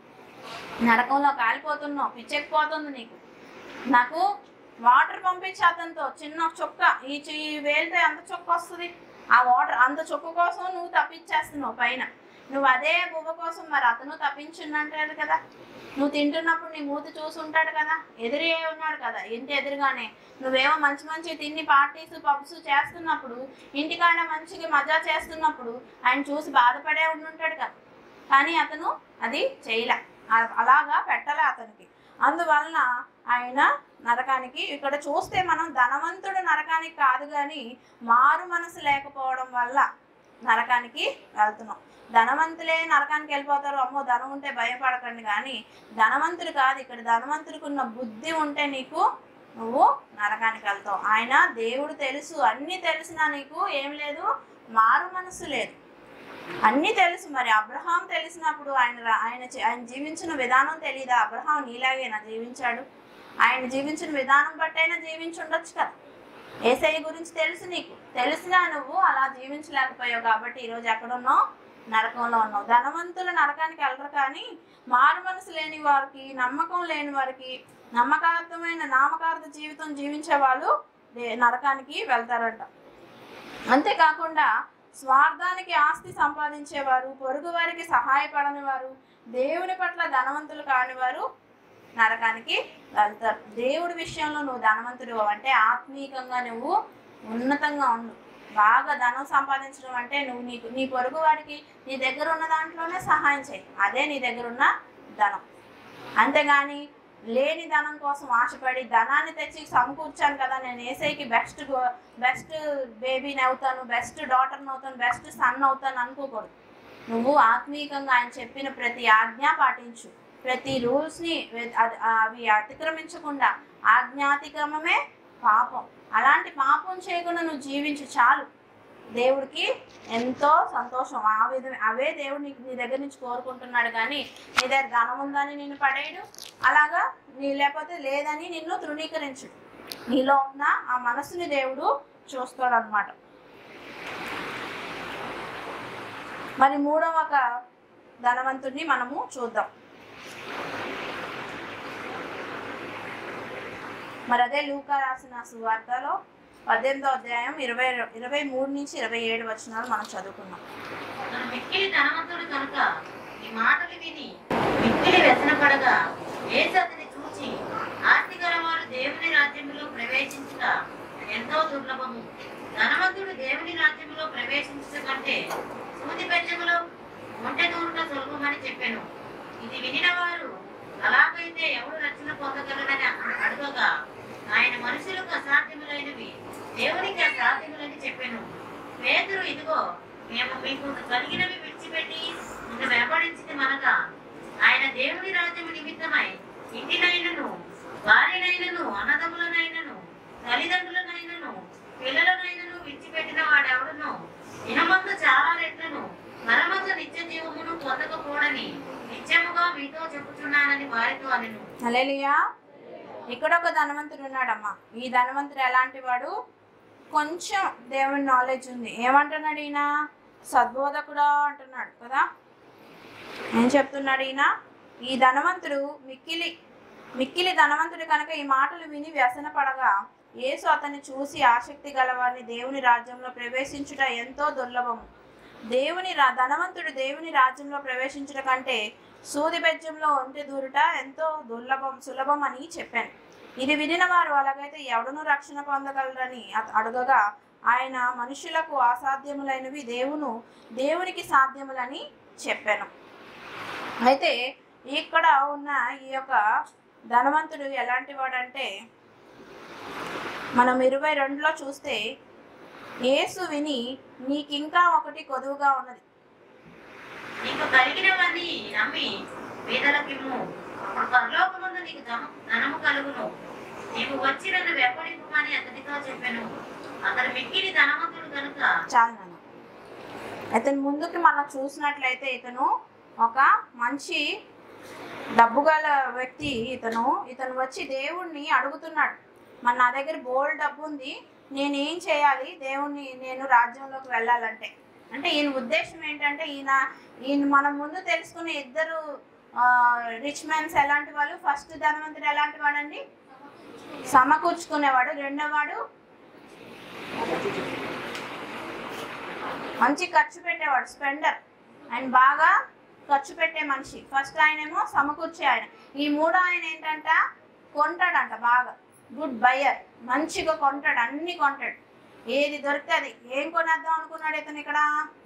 నరకంలో కాలిపోతున్నావు పిచ్చెక్కిపోతుంది నీకు నాకు వాటర్ పంపించి అతనితో చిన్న చొక్క ఈ చి- ఈ వేలితో ఎంత చొక్క వస్తుంది ఆ వాటర్ అంత చొక్క కోసం నువ్వు తప్పించేస్తున్నావు పైన నువ్వు అదే బువ్వ కోసం మరి అతను తప్పించిందంటాడు కదా నువ్వు తింటున్నప్పుడు నీ మూతి చూసి ఉంటాడు కదా ఎదురే ఉన్నాడు కదా ఇంటి ఎదురుగానే నువ్వేమో మంచి మంచి తిని పార్టీస్ పబ్స్ చేస్తున్నప్పుడు ఇంటికాడ మంచిగా మజా చేస్తున్నప్పుడు ఆయన చూసి బాధపడే ఉండుంటాడు కదా కానీ అతను అది చేయలే ఆ- అలాగా పెట్టలే అతనికి అందువలన ఆయన నరకానికి ఇక్కడ చూస్తే మనం ధనవంతుడు నరకానికి కాదు కానీ మారు మనసు లేకపోవడం వల్ల నరకానికి వెళ్తున్నాం ధనవంతులే నరకానికి వెళ్ళిపోతారు అమ్మో ధనం ఉంటే భయపడకండి కానీ ధనవంతుడు కాదు ఇక్కడ ధనవంతుడికి ఉన్న బుద్ధి ఉంటే నీకు నువ్వు నరకానికి వెళ్తావు ఆయన దేవుడు తెలుసు అన్నీ తెలిసినా నీకు ఏం లేదు మారు మనసు లేదు అన్నీ తెలుసు మరి అబ్రహాం తెలిసినప్పుడు ఆయన రా- ఆయన చే- ఆయన జీవించిన విధానం తెలియదా అబ్రహాం నీలాగేనా జీవించాడు ఆయన జీవించిన విధానం బట్టి అయినా జీవించి ఉండొచ్చు కదా ఏసఐ గురించి తెలుసు నీకు తెలిసినా నువ్వు అలా జీవించలేకపోయావు కాబట్టి ఈరోజు ఎక్కడున్నావు నరకంలో ఉన్నావు ధనవంతులు నరకానికి వెళ్ళరు కానీ మారు మనసు లేని వారికి నమ్మకం లేని వారికి నమ్మకార్థమైన నామకార్థ జీవితం జీవించే వాళ్ళు దే- నరకానికి వెళ్తారంట అంతేకాకుండా స్వార్థానికి ఆస్తి సంపాదించేవారు పొరుగు వారికి సహాయపడని వారు దేవుని పట్ల ధనవంతులు కాని వారు నరకానికి వెళ్తారు దేవుడి విషయంలో నువ్వు ధనవంతుడు అంటే ఆత్మీయంగా నువ్వు ఉన్నతంగా ఉండు బాగా ధనం సంపాదించడం అంటే నువ్వు నీకు నీ పొరుగు వాడికి నీ దగ్గర ఉన్న దాంట్లోనే సహాయం చేయి అదే నీ దగ్గర ఉన్న ధనం అంతేగాని లేని ధనం కోసం ఆశపడి ధనాన్ని తెచ్చి సమకూర్చాను కదా నేను ఏసైకి బెస్ట్ బెస్ట్ బేబీని అవుతాను బెస్ట్ డాటర్ని అవుతాను బెస్ట్ సన్ అవుతాను అనుకోకూడదు నువ్వు ఆత్మీయంగా ఆయన చెప్పిన ప్రతి ఆజ్ఞ పాటించు ప్రతి రూల్స్ని అవి అతిక్రమించకుండా ఆజ్ఞాతిక్రమమే పాపం అలాంటి పాపం చేయకుండా నువ్వు జీవించు చాలు దేవుడికి ఎంతో సంతోషం ఆ విధ అవే దేవుడు నీకు నీ దగ్గర నుంచి కోరుకుంటున్నాడు కానీ నీ దగ్గర ధనం ఉందని నిన్ను పడేయడు అలాగా నీ లేకపోతే లేదని నిన్ను తృణీకరించడు నీలో ఉన్న ఆ మనసుని దేవుడు చూస్తాడు అనమాట మరి మూడవ ఒక ధనవంతుడిని మనము చూద్దాం మరి అదే లూకా రాసిన సువార్తలో పద్దెనిమిదో అధ్యాయం ఇరవై ఇరవై మూడు నుంచి ఇరవై ఏడు వచనాలు మనం చదువుకున్నాం అతను మిక్కిలి ధనవంతుడు కనుక ఈ మాటలు విని మిక్కిలి వ్యసనపడగా యేసు అతని చూచి ఆస్తి గలవారు దేవుని రాజ్యములో ప్రవేశించుట ఎంతో దుర్లభము ధనవంతుడు దేవుని రాజ్యములో ప్రవేశించుట కంటే సూది పెంచములో ఒంటె దూరుట సులభమని చెప్పాను ఇది వినిన వారు అలాగైతే ఎవడు రక్షణ పొందగలడని అడుగగా ఆయన మనుషులకు అసాధ్యములైనవి దేవునికి అసాధ్యములని చెప్పాను పేతురు ఇదిగో మేము మీకు కలిగినవి విడిచిపెట్టి నిన్ను వెంబడించింది మనగా ఆయన దేవుని రాజ్యము నిమిత్తమై ఇంటినైనను భార్యనైనను అన్నదమ్ములనైనను తల్లిదండ్రులనైనను పిల్లలనైనను విడిచిపెట్టిన వాడెవడును ఇనమందు చాలా రెట్లను మరమందు నిత్య జీవమును పొందకపోడని నిత్యముగా మీతో చెప్పుచున్నానని వారితో అనెను హల్లెలూయా ఇక్కడ ఒక ధనవంతుడు ఉన్నాడమ్మా ఈ ధనవంతుడు ఎలాంటి వాడు కొంచెం దేవుని నాలెడ్జ్ ఉంది ఏమంటున్నాడు ఈయన సద్బోధకుడా అంటున్నాడు కదా ఏం చెప్తున్నాడు ఈయన ఈ ధనవంతుడు మిక్కిలి మిక్కిలి ధనవంతుడు కనుక ఈ మాటలు విని వ్యసన పడగా యేసు అతన్ని చూసి ఆసక్తి గలవారిని దేవుని రాజ్యంలో ప్రవేశించుట ఎంతో దుర్లభము దేవుని రా ధనవంతుడు దేవుని రాజ్యంలో ప్రవేశించుట కంటే సూది బెజ్జంలో ఒంటి దూరుట ఎంతో దుర్లభం సులభం అని చెప్పాను ఇది వినిన వారు అలాగైతే ఎవడును రక్షణ పొందగలరని అత- అడగగా ఆయన మనుషులకు అసాధ్యములైనవి దేవును దేవునికి సాధ్యములని చెప్పాను అయితే ఇక్కడ ఉన్న ఈ యొక్క ధనవంతుడు ఎలాంటి వాడంటే మనం ఇరవై రెండులో చూస్తే యేసు విని నీకింకా ఒకటి కొదువుగా ఉన్నది నీకు కలిగినవన్నీ నమ్మి పేదలకిమ్ము అప్పుడు పరలోకముందు నీకు ధన- ధనము కలుగును నీవు వచ్చి నన్ను వెంబడింపమని అతనితో చెప్పాను అతను మిక్కిలి ధనవంతుడు కనుక చాలు నాన్న ఇతను ముందుకి మనం చూసినట్లయితే ఇతను ఒక మంచి డబ్బు గల వ్యక్తి ఇతను ఇతను వచ్చి దేవుణ్ణి అడుగుతున్నాడు మరి నా దగ్గర బోల్డ్ డబ్బు ఉంది నేను ఏం చేయాలి దేవుణ్ణి నేను రాజ్యంలోకి వెళ్ళాలంటే అంటే ఈయన ఉద్దేశం ఏంటంటే ఈయన ఈయన మనం ముందు తెలుసుకునే ఇద్దరు రిచ్ మ్యాన్స్ ఎలాంటి వాళ్ళు ఫస్ట్ ధనవంతుడు ఎలాంటి వాడండి సమకూర్చుకునేవాడు రెండోవాడు మంచి ఖర్చు పెట్టేవాడు స్పెండర్ ఆయన బాగా ఖర్చు పెట్టే మనిషి ఫస్ట్ ఆయనేమో సమకూర్చే ఆయన ఈ మూడో ఆయన ఏంటంట కొంటాడంట బాగా గుడ్ బయ్యర్ మంచిగా కొంటాడు అన్ని కొంటాడు ఏది దొరికితే అది ఏం కొనేద్దాం అనుకున్నాడు ఇతను ఇక్కడ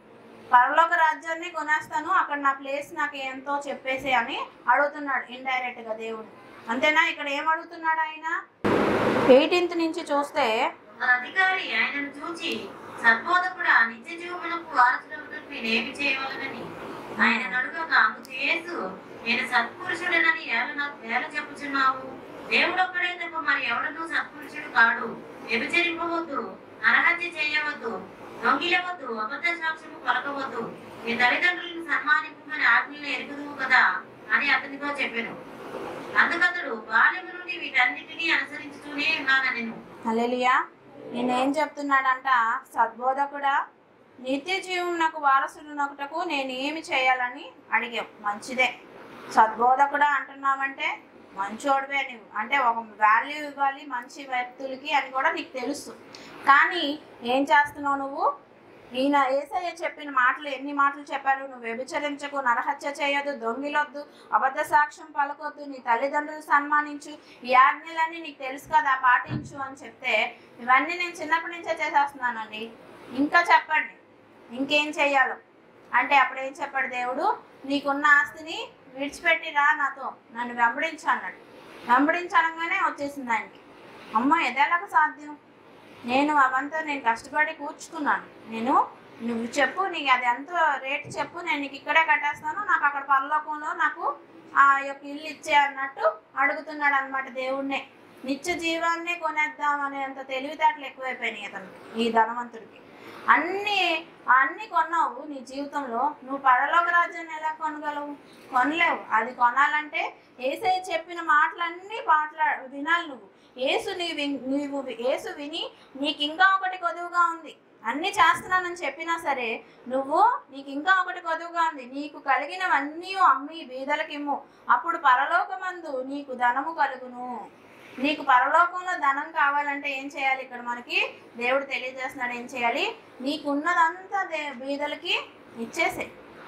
పరలోక రాజ్యాన్ని కొనేస్తాను అక్కడ నా ప్లేస్ నాకు ఎంతో చెప్పేసి అని అడుగుతున్నాడు ఇండైరెక్ట్ గా దేవుడు అంతేనా ఇక్కడ ఏం అడుగుతున్నాడు ఆయన ఎయిటీన్త్ నుంచి చూస్తే ఆ అధికారి ఆయనను చూచి సద్బోధకుడా నిత్య జీవమునకు వారసులకు నేనేమి చేయవలనని ఆయన నడుగక అందుకు యేసు నేను సత్పురుషుడనని ఏల నాకు ఏల చెప్పుచున్నావు దేవుడు ఒక్కడే తప్ప మరి ఎవడను సత్పురుషుడు కాడు వ్యభిచరింపవద్దు నరహత్య చేయవద్దు దొంగిలవద్దు అబద్ధ సాక్ష్యము పలకవద్దు నీ తల్లిదండ్రులను సన్మానింపమని ఆజ్ఞలు ఎరుగుదువు కదా అని అతనితో చెప్పాను అందుకతడు బాల్యము నుండి వీటన్నిటినీ అనుసరించుతూనే ఉన్నాను నేను హల్లెలూయా నేనేం చెప్తున్నాడంట సద్బోధకుడా నిత్య జీవం నాకు వారసుడు నొకటకు నేను ఏమి చేయాలని అడిగావు మంచిదే సద్బోధకుడా అంటున్నావంటే మంచోడివే నువ్వు అంటే ఒక వాల్యూ ఇవ్వాలి మంచి వ్యక్తులకి అని కూడా నీకు తెలుసు కానీ ఏం చేస్తున్నావు నువ్వు ఈయన ఏసయ్య చెప్పిన మాటలు ఎన్ని మాటలు చెప్పారు నువ్వు వ్యభిచరించకు నరహత్య చేయొద్దు దొంగిలొద్దు అబద్ధ సాక్ష్యం పలకొద్దు నీ తల్లిదండ్రులు సన్మానించు ఈ ఆజ్ఞలన్నీ నీకు తెలుసు కదా పాటించు అని చెప్తే ఇవన్నీ నేను చిన్నప్పటి నుంచే చేసేస్తున్నానండి ఇంకా చెప్పండి ఇంకేం చెయ్యాలో అంటే అప్పుడు ఏం చెప్పాడు దేవుడు నీకున్న ఆస్తిని విడిచిపెట్టి రా నాతో నన్ను వెంబడించు అన్నాడు వెంబడించడంగానే వచ్చేసింది ఆయనకి అమ్మ ఎదేలాగ సాధ్యం నేను అవంతా నేను కష్టపడి కూర్చుకున్నాను నేను నువ్వు చెప్పు నీకు అది ఎంతో రేటు చెప్పు నేను నీకు ఇక్కడే కట్టేస్తాను నాకు అక్కడ పరలోకంలో నాకు ఆ యొక్క ఇల్లు ఇచ్చే అన్నట్టు అడుగుతున్నాడు అనమాట దేవుణ్ణే నిత్య జీవాన్నే కొనేద్దాం అనేంత తెలివితేటలు ఎక్కువైపోయినాయి అతనికి ఈ ధనవంతుడికి అన్ని అన్ని కొన్నావు నీ జీవితంలో నువ్వు పరలోక రాజ్యాన్ని ఎలా కొనగలవు కొనలేవు అది కొనాలంటే ఏసై చెప్పిన మాటలన్నీ మాట్లా వినాలి నువ్వు ఏసు నీ విన్- నీవు ఏసు విని నీకు ఇంకా ఒకటి కొదువుగా ఉంది అన్నీ చేస్తున్నానని చెప్పినా సరే నువ్వు నీకు ఇంకా ఒకటి కొదువుగా ఉంది నీకు కలిగినవన్నీ అమ్మి బీదలకిమ్ము అప్పుడు పరలోకమందు నీకు ధనము కలుగును నీకు పరలోకంలో ధనం కావాలంటే ఏం చేయాలి ఇక్కడ మనకి దేవుడు తెలియజేస్తున్నాడు ఏం చేయాలి నీకున్నదంతా దే బీదలకి ఇచ్చేసే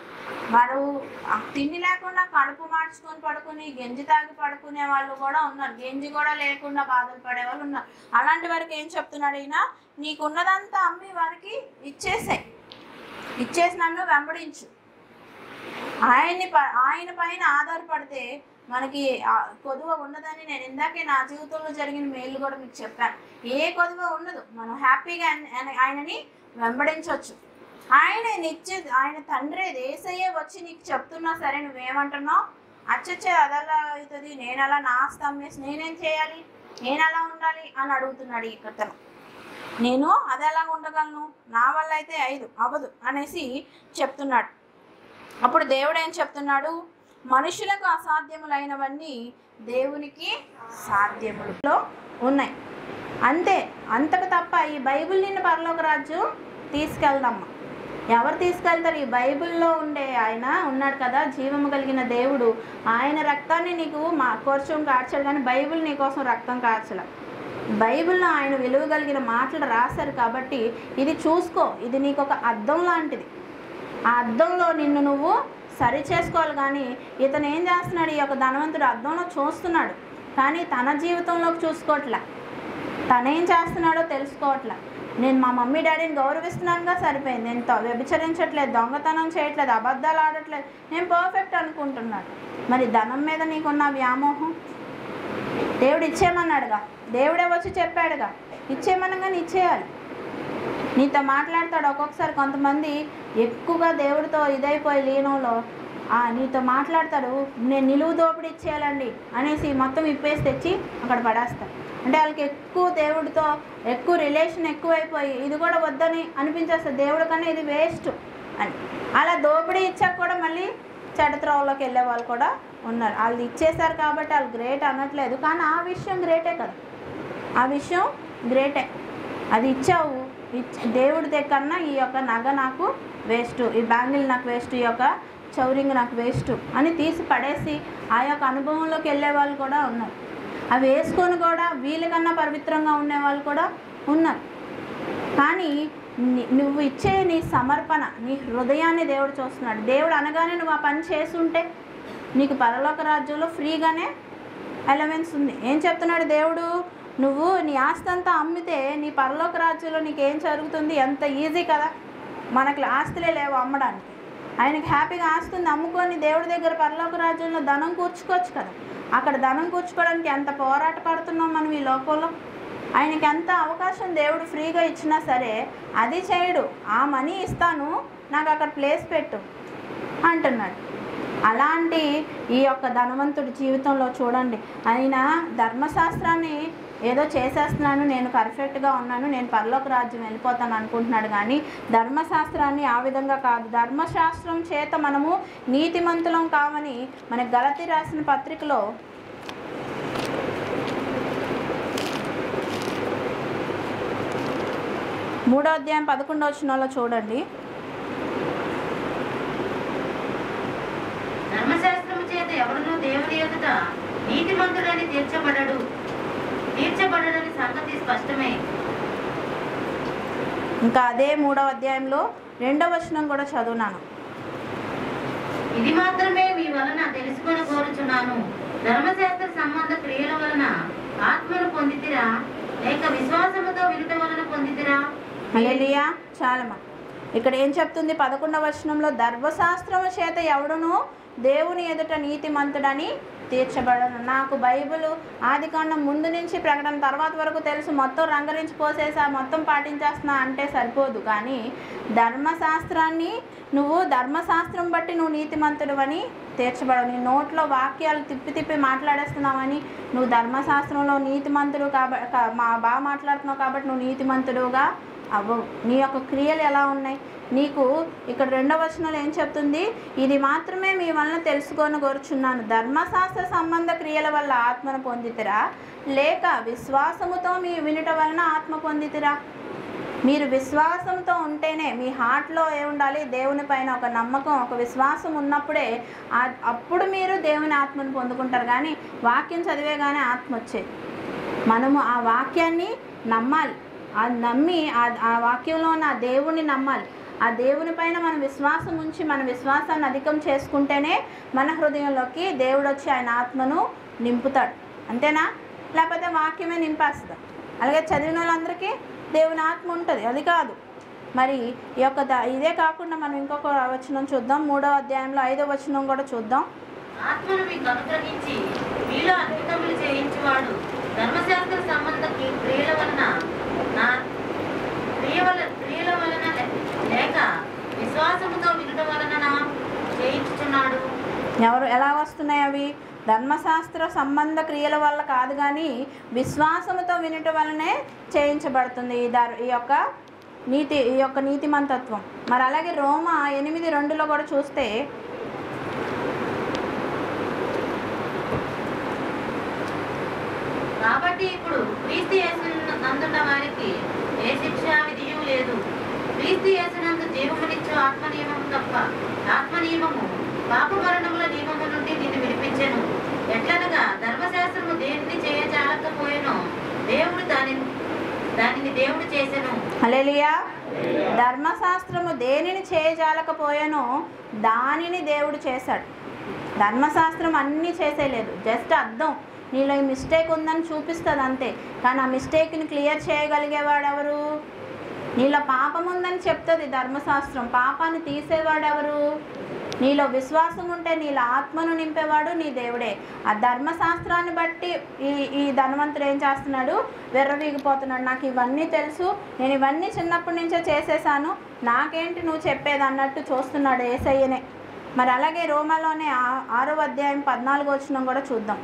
వారు ఆ తిండి లేకుండా కడుపు మార్చుకొని పడుకుని గెంజి తాగి పడుకునే వాళ్ళు కూడా ఉన్నారు గెంజి కూడా లేకుండా బాధలు పడే వాళ్ళు ఉన్నారు అలాంటి వారికి ఏం చెప్తున్నాడు ఈయన నీకున్నదంతా అమ్మి వారికి ఇచ్చేసే ఇచ్చేసి నన్ను వెంబడించు ఆయన్ని ప- ఆయన పైన ఆధారపడితే మనకి ఆ కొదువ ఉండదని నేను ఇందాకే నా జీవితంలో జరిగిన మేలు కూడా మీకు చెప్పాను ఏ కొదువ ఉండదు మనం హ్యాపీగా ఆయన- ఆయన- ఆయనని వెంబడించవచ్చు ఆయన నిత్య ఆయన తండ్రి దేశయ్యే వచ్చి నీకు చెప్తున్నా సరే నువ్వేమంటున్నావు అచ్చచ్చే అదలా అవుతుంది నేను అలా నా ఆస్తి అమ్మేసి నేనేం చేయాలి నేను అలా ఉండాలి అని అడుగుతున్నాడు ఈ కథను నేను అది ఎలా ఉండగలను నా వల్ల అయితే ఐదు అవ్వదు అనేసి చెప్తున్నాడు అప్పుడు దేవుడు ఏం చెప్తున్నాడు మనుషులకు అసాధ్యములైనవన్నీ దేవునికి సాధ్యములో ఉన్నాయి అంతే అంతకు తప్ప ఈ బైబిల్ నిన్ను పరలోక రాజు తీసుకెళ్దమ్మా ఎవరు తీసుకెళ్తారు ఈ బైబిల్లో ఉండే ఆయన ఉన్నాడు కదా జీవము కలిగిన దేవుడు ఆయన రక్తాన్ని నీకు మా కోర్చం కార్చాడు కానీ బైబిల్ నీ కోసం రక్తం కార్చల బైబిల్లో ఆయన విలువ కలిగిన మాటలు రాశారు కాబట్టి ఇది చూసుకో ఇది నీకు ఒక అద్దం లాంటిది ఆ అద్దంలో నిన్ను నువ్వు సరి చేసుకోవాలి కానీ ఇతను ఏం చేస్తున్నాడు ఈ యొక్క ధనవంతుడు అద్దంలో చూస్తున్నాడు కానీ తన జీవితంలోకి చూసుకోవట్లే తనేం చేస్తున్నాడో తెలుసుకోవట్లే నేను మా మమ్మీ డాడీని గౌరవిస్తున్నానుగా సరిపోయింది నేను త- వ్యభిచరించట్లేదు దొంగతనం చేయట్లేదు అబద్ధాలు ఆడట్లేదు నేను పర్ఫెక్ట్ అనుకుంటున్నాడు మరి ధనం మీద నీకున్న వ్యామోహం దేవుడు ఇచ్చేయమన్నాడుగా దేవుడే వచ్చి చెప్పాడుగా ఇచ్చేయమనగానే ఇచ్చేయాలి నీతో మాట్లాడతాడు ఒక్కొక్కసారి కొంతమంది ఎక్కువగా దేవుడితో ఇదైపోయి లీనంలో ఆ నీతో మాట్లాడతాడు నేను నిలువు దోపిడీ ఇచ్చేయాలండి అనేసి మొత్తం ఇప్పేసి తెచ్చి అక్కడ పడేస్తాడు అంటే వాళ్ళకి ఎక్కువ దేవుడితో ఎక్కువ రిలేషన్ ఎక్కువైపోయి ఇది కూడా వద్దని అనిపించేస్తుంది దేవుడి కన్నా ఇది వేస్ట్ అని అలా దోపిడీ ఇచ్చాక కూడా మళ్ళీ చెడత్రోవలోకి వెళ్ళే వాళ్ళు కూడా ఉన్నారు వాళ్ళు ఇచ్చేశారు కాబట్టి వాళ్ళు గ్రేట్ అనట్లేదు కానీ ఆ విషయం గ్రేటే కదా ఆ విషయం గ్రేటే అది ఇచ్చావు ఇచ్- దేవుడి దగ్గరన్నా ఈ యొక్క నగ నాకు వేస్ట్ ఈ బ్యాంగిల్ నాకు వేస్ట్ ఈ యొక్క చౌరింగ్ నాకు వేస్ట్ అని తీసి పడేసి ఆ యొక్క అనుభవంలోకి వెళ్ళే వాళ్ళు కూడా ఉన్నారు అవి వేసుకొని కూడా వీళ్ళకన్నా పవిత్రంగా ఉండే వాళ్ళు కూడా ఉన్నారు కానీ ని- నువ్వు ఇచ్చే నీ సమర్పణ నీ హృదయాన్ని దేవుడు చూస్తున్నాడు దేవుడు అనగానే నువ్వు ఆ పని చేసుంటే నీకు పరలోక రాజ్యంలో ఫ్రీగానే ఎలవెన్స్ ఉంది ఏం చెప్తున్నాడు దేవుడు నువ్వు నీ ఆస్తి అంతా అమ్మితే నీ పరలోక రాజ్యంలో నీకు ఏం జరుగుతుంది ఎంత ఈజీ కదా మనకి ఆస్తులే లేవు అమ్మడానికి ఆయనకి హ్యాపీగా ఆస్తి ఉంది అమ్ముకొని దేవుడి దగ్గర పరలోక రాజ్యంలో ధనం కూర్చుకోవచ్చు కదా అక్కడ ధనం కూర్చుకోవడానికి ఎంత పోరాట పడుతున్నాం మనం ఈ లోకంలో ఆయనకి ఎంత అవకాశం దేవుడు ఫ్రీగా ఇచ్చినా సరే అది చేయడు ఆ మనీ ఇస్తాను నాకు అక్కడ ప్లేస్ పెట్టు అంటున్నాడు అలాంటి ఈ యొక్క ధనవంతుడి జీవితంలో చూడండి ఆయన ధర్మశాస్త్రాన్ని ఏదో చేసేస్తున్నాను నేను పర్ఫెక్ట్గా ఉన్నాను నేను పరలోక రాజ్యం వెళ్ళిపోతాను అనుకుంటున్నాడు కానీ ధర్మశాస్త్రాన్ని ఆ విధంగా కాదు ధర్మశాస్త్రం చేత మనము నీతిమంతులం కావని మనకి గలతి రాసిన పత్రికలో మూడో అధ్యాయం పదకొండో వచనంలో చూడండి ధర్మశాస్త్రము చేత ఎవడునూ దేవుని ఎదుట నీతిమంతుడని తీర్చబడడు తీర్చబడడని సంగతి స్పష్టమే ఇంకా అదే మూడవ అధ్యాయంలో రెండవ వచనం కూడా చదువునాను ఇది మాత్రమే మీ వలన తెలుసుకొని కోరుచున్నాను ధర్మశాస్త్ర సంబంధ క్రియల వలన ఆత్మను పొందితిరా లేక విశ్వాసముతో వినుట వలన పొందితిరా హల్లెలూయా చాలమ్మా ఇక్కడ ఏం చెప్తుంది పదకొండవ వచనంలో ధర్మశాస్త్రము చేత ఎవడును దేవుని ఎదుట నీతిమంతుడని తీర్చబడను నాకు బైబిల్ ఆదికాండం ముందు నుంచి ప్రకటన తర్వాత వరకు తెలుసు మొత్తం రంగరించి పోసేసా మొత్తం పాటించేస్తున్నా అంటే సరిపోదు కానీ ధర్మశాస్త్రాన్ని నువ్వు ధర్మశాస్త్రం బట్టి నువ్వు నీతిమంతుడు అని తీర్చబడవు నీ నోట్లో వాక్యాలు తిప్పి తిప్పి మాట్లాడేస్తున్నావని నువ్వు ధర్మశాస్త్రంలో నీతిమంతుడు కాబట్టి మా బాగా మాట్లాడుతున్నావు కాబట్టి నువ్వు నీతిమంతుడుగా అవ్వవు నీ యొక్క క్రియలు ఎలా ఉన్నాయి నీకు ఇక్కడ రెండవ వచనంలో ఏం చెప్తుంది ఇది మాత్రమే మీ వలన తెలుసుకొని కోరుచున్నాను ధర్మశాస్త్ర సంబంధ క్రియల వల్ల ఆత్మను పొందితిరా లేక విశ్వాసముతో మీ వినుట వలన ఆత్మ పొందితిరా మీరు విశ్వాసంతో ఉంటేనే మీ హార్ట్లో ఏ ఉండాలి దేవుని పైన ఒక నమ్మకం ఒక విశ్వాసం ఉన్నప్పుడే ఆ- అప్పుడు మీరు దేవుని ఆత్మను పొందుకుంటారు కానీ వాక్యం చదివే కానీ ఆత్మ వచ్చేది మనము ఆ వాక్యాన్ని నమ్మాలి ఆ నమ్మి ఆ ఆ వాక్యంలో ఉన్న ఆ దేవుణ్ణి నమ్మాలి ఆ దేవుని పైన మన విశ్వాసం ఉంచి మన విశ్వాసాన్ని అధికం చేసుకుంటేనే మన హృదయంలోకి దేవుడు వచ్చి ఆయన ఆత్మను నింపుతాడు అంతేనా లేకపోతే వాక్యమే నింపేస్తాడు అలాగే చదివిన వాళ్ళందరికీ దేవుని ఆత్మ ఉంటుంది అది కాదు మరి ఈ యొక్క ద- ఇదే కాకుండా మనం ఇంకొక వచనం చూద్దాం మూడో అధ్యాయంలో ఐదో వచనం కూడా చూద్దాం ఆత్మను మీకు అనుగ్రహించి మీలో అద్భుతములు చేయించువాడు ధర్మశాస్త్ర సంబంధ క్రి- క్రియల వలన నా క్రియ వల క్రియల వలన లే- లేక విశ్వాసముతో వినుట వలన నా చేయించుచున్నాడు ఎవరు ఎలా వస్తున్నాయి అవి ధర్మశాస్త్ర సంబంధ క్రియల వల్ల కాదు కానీ విశ్వాసముతో వినటం వల్లనే చేయించబడుతుంది ఈ దర్ ఈ యొక్క నీతి ఈ యొక్క నీతిమంతత్వం మరి అలాగే రోమ ఎనిమిది రెండులో కూడా చూస్తే కాబట్టి ఇప్పుడు క్రీస్తు యేసునందున్న వారికి ఏ శిక్ష విధియు లేదు క్రీస్తు యేసునందు జీవమునిచ్చు ఆత్మ నియమము తప్ప ఆత్మ నియమము పాప మరణముల నియమము నుండి నిన్ను విడిపించెను ఎట్లనగా ధర్మశాస్త్రము దేనిని చేయజాలకపోయేనో దేవుడు దానిని దానిని దేవుడు చేసెను హల్లెలూయా ధర్మశాస్త్రము దేనిని చేయజాలకపోయానో దానిని దేవుడు చేశాడు ధర్మశాస్త్రం అన్నీ చేసేయలేదు జస్ట్ అర్థం నీలో ఈ మిస్టేక్ ఉందని చూపిస్తుంది అంతే కానీ ఆ మిస్టేక్ని క్లియర్ చేయగలిగేవాడు ఎవరు నీలో పాపం ఉందని చెప్తుంది ధర్మశాస్త్రం పాపాన్ని తీసేవాడు ఎవరు నీలో విశ్వాసం ఉంటే నీలో ఆత్మను నింపేవాడు నీ దేవుడే ఆ ధర్మశాస్త్రాన్ని బట్టి ఈ ఈ ధనవంతుడు ఏం చేస్తున్నాడు వెర్రవీగిపోతున్నాడు నాకు ఇవన్నీ తెలుసు నేను ఇవన్నీ చిన్నప్పటి నుంచే చేసేసాను నాకేంటి నువ్వు చెప్పేది అన్నట్టు చూస్తున్నాడు ఏసయ్యనే మరి అలాగే రోమాలోనే ఆ- ఆరో అధ్యాయం పద్నాలుగు వచ్చిన కూడా చూద్దాం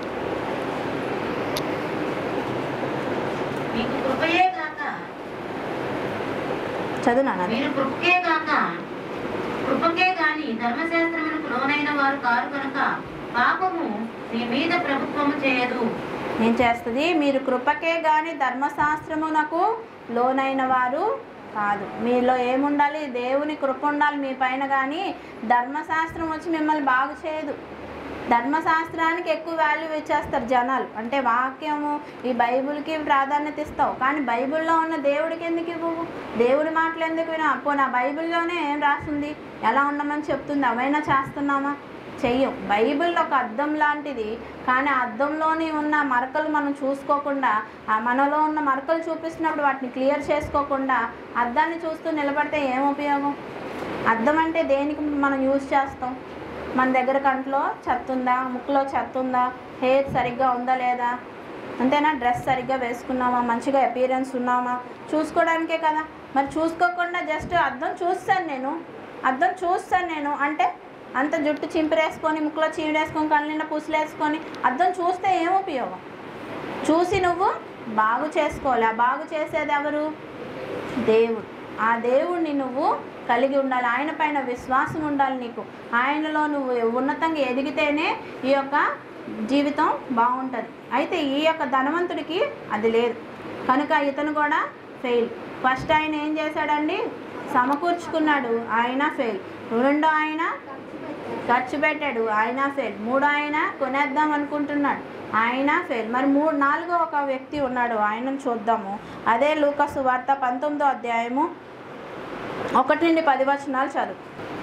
మీకు కృపయే కాక చదువునా మీరు కృపకే కాక కృపకే గాని ధర్మశాస్త్రమునకు లోనైన వారు కారు కనుక పాపము మీ మీద ప్రభుత్వము చేయదు ఏం చేస్తుంది మీరు కృపకే గాని ధర్మశాస్త్రమునకు లోనైన వారు కాదు మీలో ఏముండాలి దేవుని కృప ఉండాలి మీ పైన కానీ ధర్మశాస్త్రం వచ్చి మిమ్మల్ని బాగు చేయదు ధర్మశాస్త్రానికి ఎక్కువ వాల్యూ ఇచ్చేస్తారు జనాలు అంటే వాక్యము ఈ బైబిల్కి ప్రాధాన్యత ఇస్తావు కానీ బైబిల్లో ఉన్న దేవుడికి ఎందుకు ఇవ్వవు దేవుడి మాటలు ఎందుకు వినా అప్పో నా బైబిల్లోనే ఏం రాస్తుంది ఎలా ఉండమని చెప్తుంది అవైనా చేస్తున్నామా చెయ్యం బైబిల్ ఒక అద్దం లాంటిది కానీ ఆ అద్దంలోని ఉన్న మరకలు మనం చూసుకోకుండా ఆ మనలో ఉన్న మరకలు చూపిస్తున్నప్పుడు వాటిని క్లియర్ చేసుకోకుండా అద్దాన్ని చూస్తూ నిలబడితే ఏం ఉపయోగం అద్దం అంటే దేనికి మనం యూజ్ చేస్తాం మన దగ్గర కంట్లో చెత్త ఉందా ముక్కులో చెత్త ఉందా హెయిర్ సరిగ్గా ఉందా లేదా అంతేనా డ్రెస్ సరిగ్గా వేసుకున్నామా మంచిగా అపీరెన్స్ ఉన్నామా చూసుకోవడానికే కదా మరి చూసుకోకుండా జస్ట్ అద్దం చూస్తాను నేను అద్దం చూస్తాను నేను అంటే అంత జుట్టు చింపిరేసుకొని ముక్కులో చీడేసుకొని కళ్ళ నిండా పుసులేసుకొని అద్దం చూస్తే ఏం ఉపయోగం చూసి నువ్వు బాగు చేసుకోవాలి ఆ బాగు చేసేది ఎవరు దేవుడు ఆ దేవుడిని నువ్వు కలిగి ఉండాలి ఆయన పైన విశ్వాసం ఉండాలి నీకు ఆయనలో నువ్వు ఉన్నతంగా ఎదిగితేనే ఈ యొక్క జీవితం బాగుంటుంది అయితే ఈ యొక్క ధనవంతుడికి అది లేదు కనుక ఇతను కూడా ఫెయిల్ ఫస్ట్ ఆయన ఏం చేశాడండి సమకూర్చుకున్నాడు ఆయన ఫెయిల్ రెండో ఆయన ఖర్చు పెట్టాడు ఆయన ఫెయిల్ మూడో ఆయన కొనేద్దాం అనుకుంటున్నాడు ఆయన ఫెయిల్ మరి మూడు నాలుగో ఒక వ్యక్తి ఉన్నాడు ఆయనను చూద్దాము అదే లూకసు వార్త పంతొమ్మిదో అధ్యాయము ఒకటి నుండి పది వచనాలు చదువు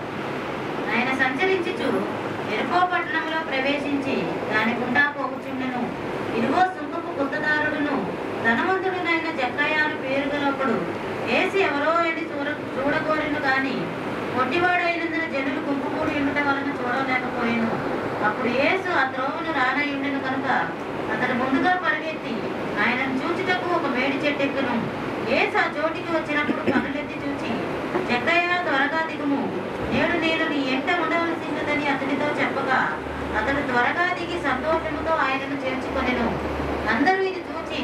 ఆయన సంచరించుచు ఎరుకో పట్టణంలో ప్రవేశించి దాని గుండా పోగుచుండెను ఇదిగో సుంకపు గుత్తదారుడును ధనవంతుడునైన జక్కయ్యాను పేరు గలప్పుడు ఏసి ఎవరో అని చూడ చూడగోరిను గాని పొట్టివాడైనందున జనులు గుంపుకూడి ఉండటం వలన చూడలేకపోయాను అప్పుడు యేసు ఆ త్రోవను రానయ్యుండెను కనుక అతడు ముందుగా పరిగెత్తి ఆయనను చూచుటకు ఒక మేడి చెట్టెక్కును యేసు ఆ చోటికి వచ్చినప్పుడు కనులెత్తి చూచి జక్కయ్య త్వరగా దిగుము నేడు నేను నీ ఎంట ఉండవలసినదని అతనితో చెప్పగా అతడు త్వరగా దిగి సంతోషముతో ఆయనను చేర్చుకొనెను అందరూ ఇది చూచి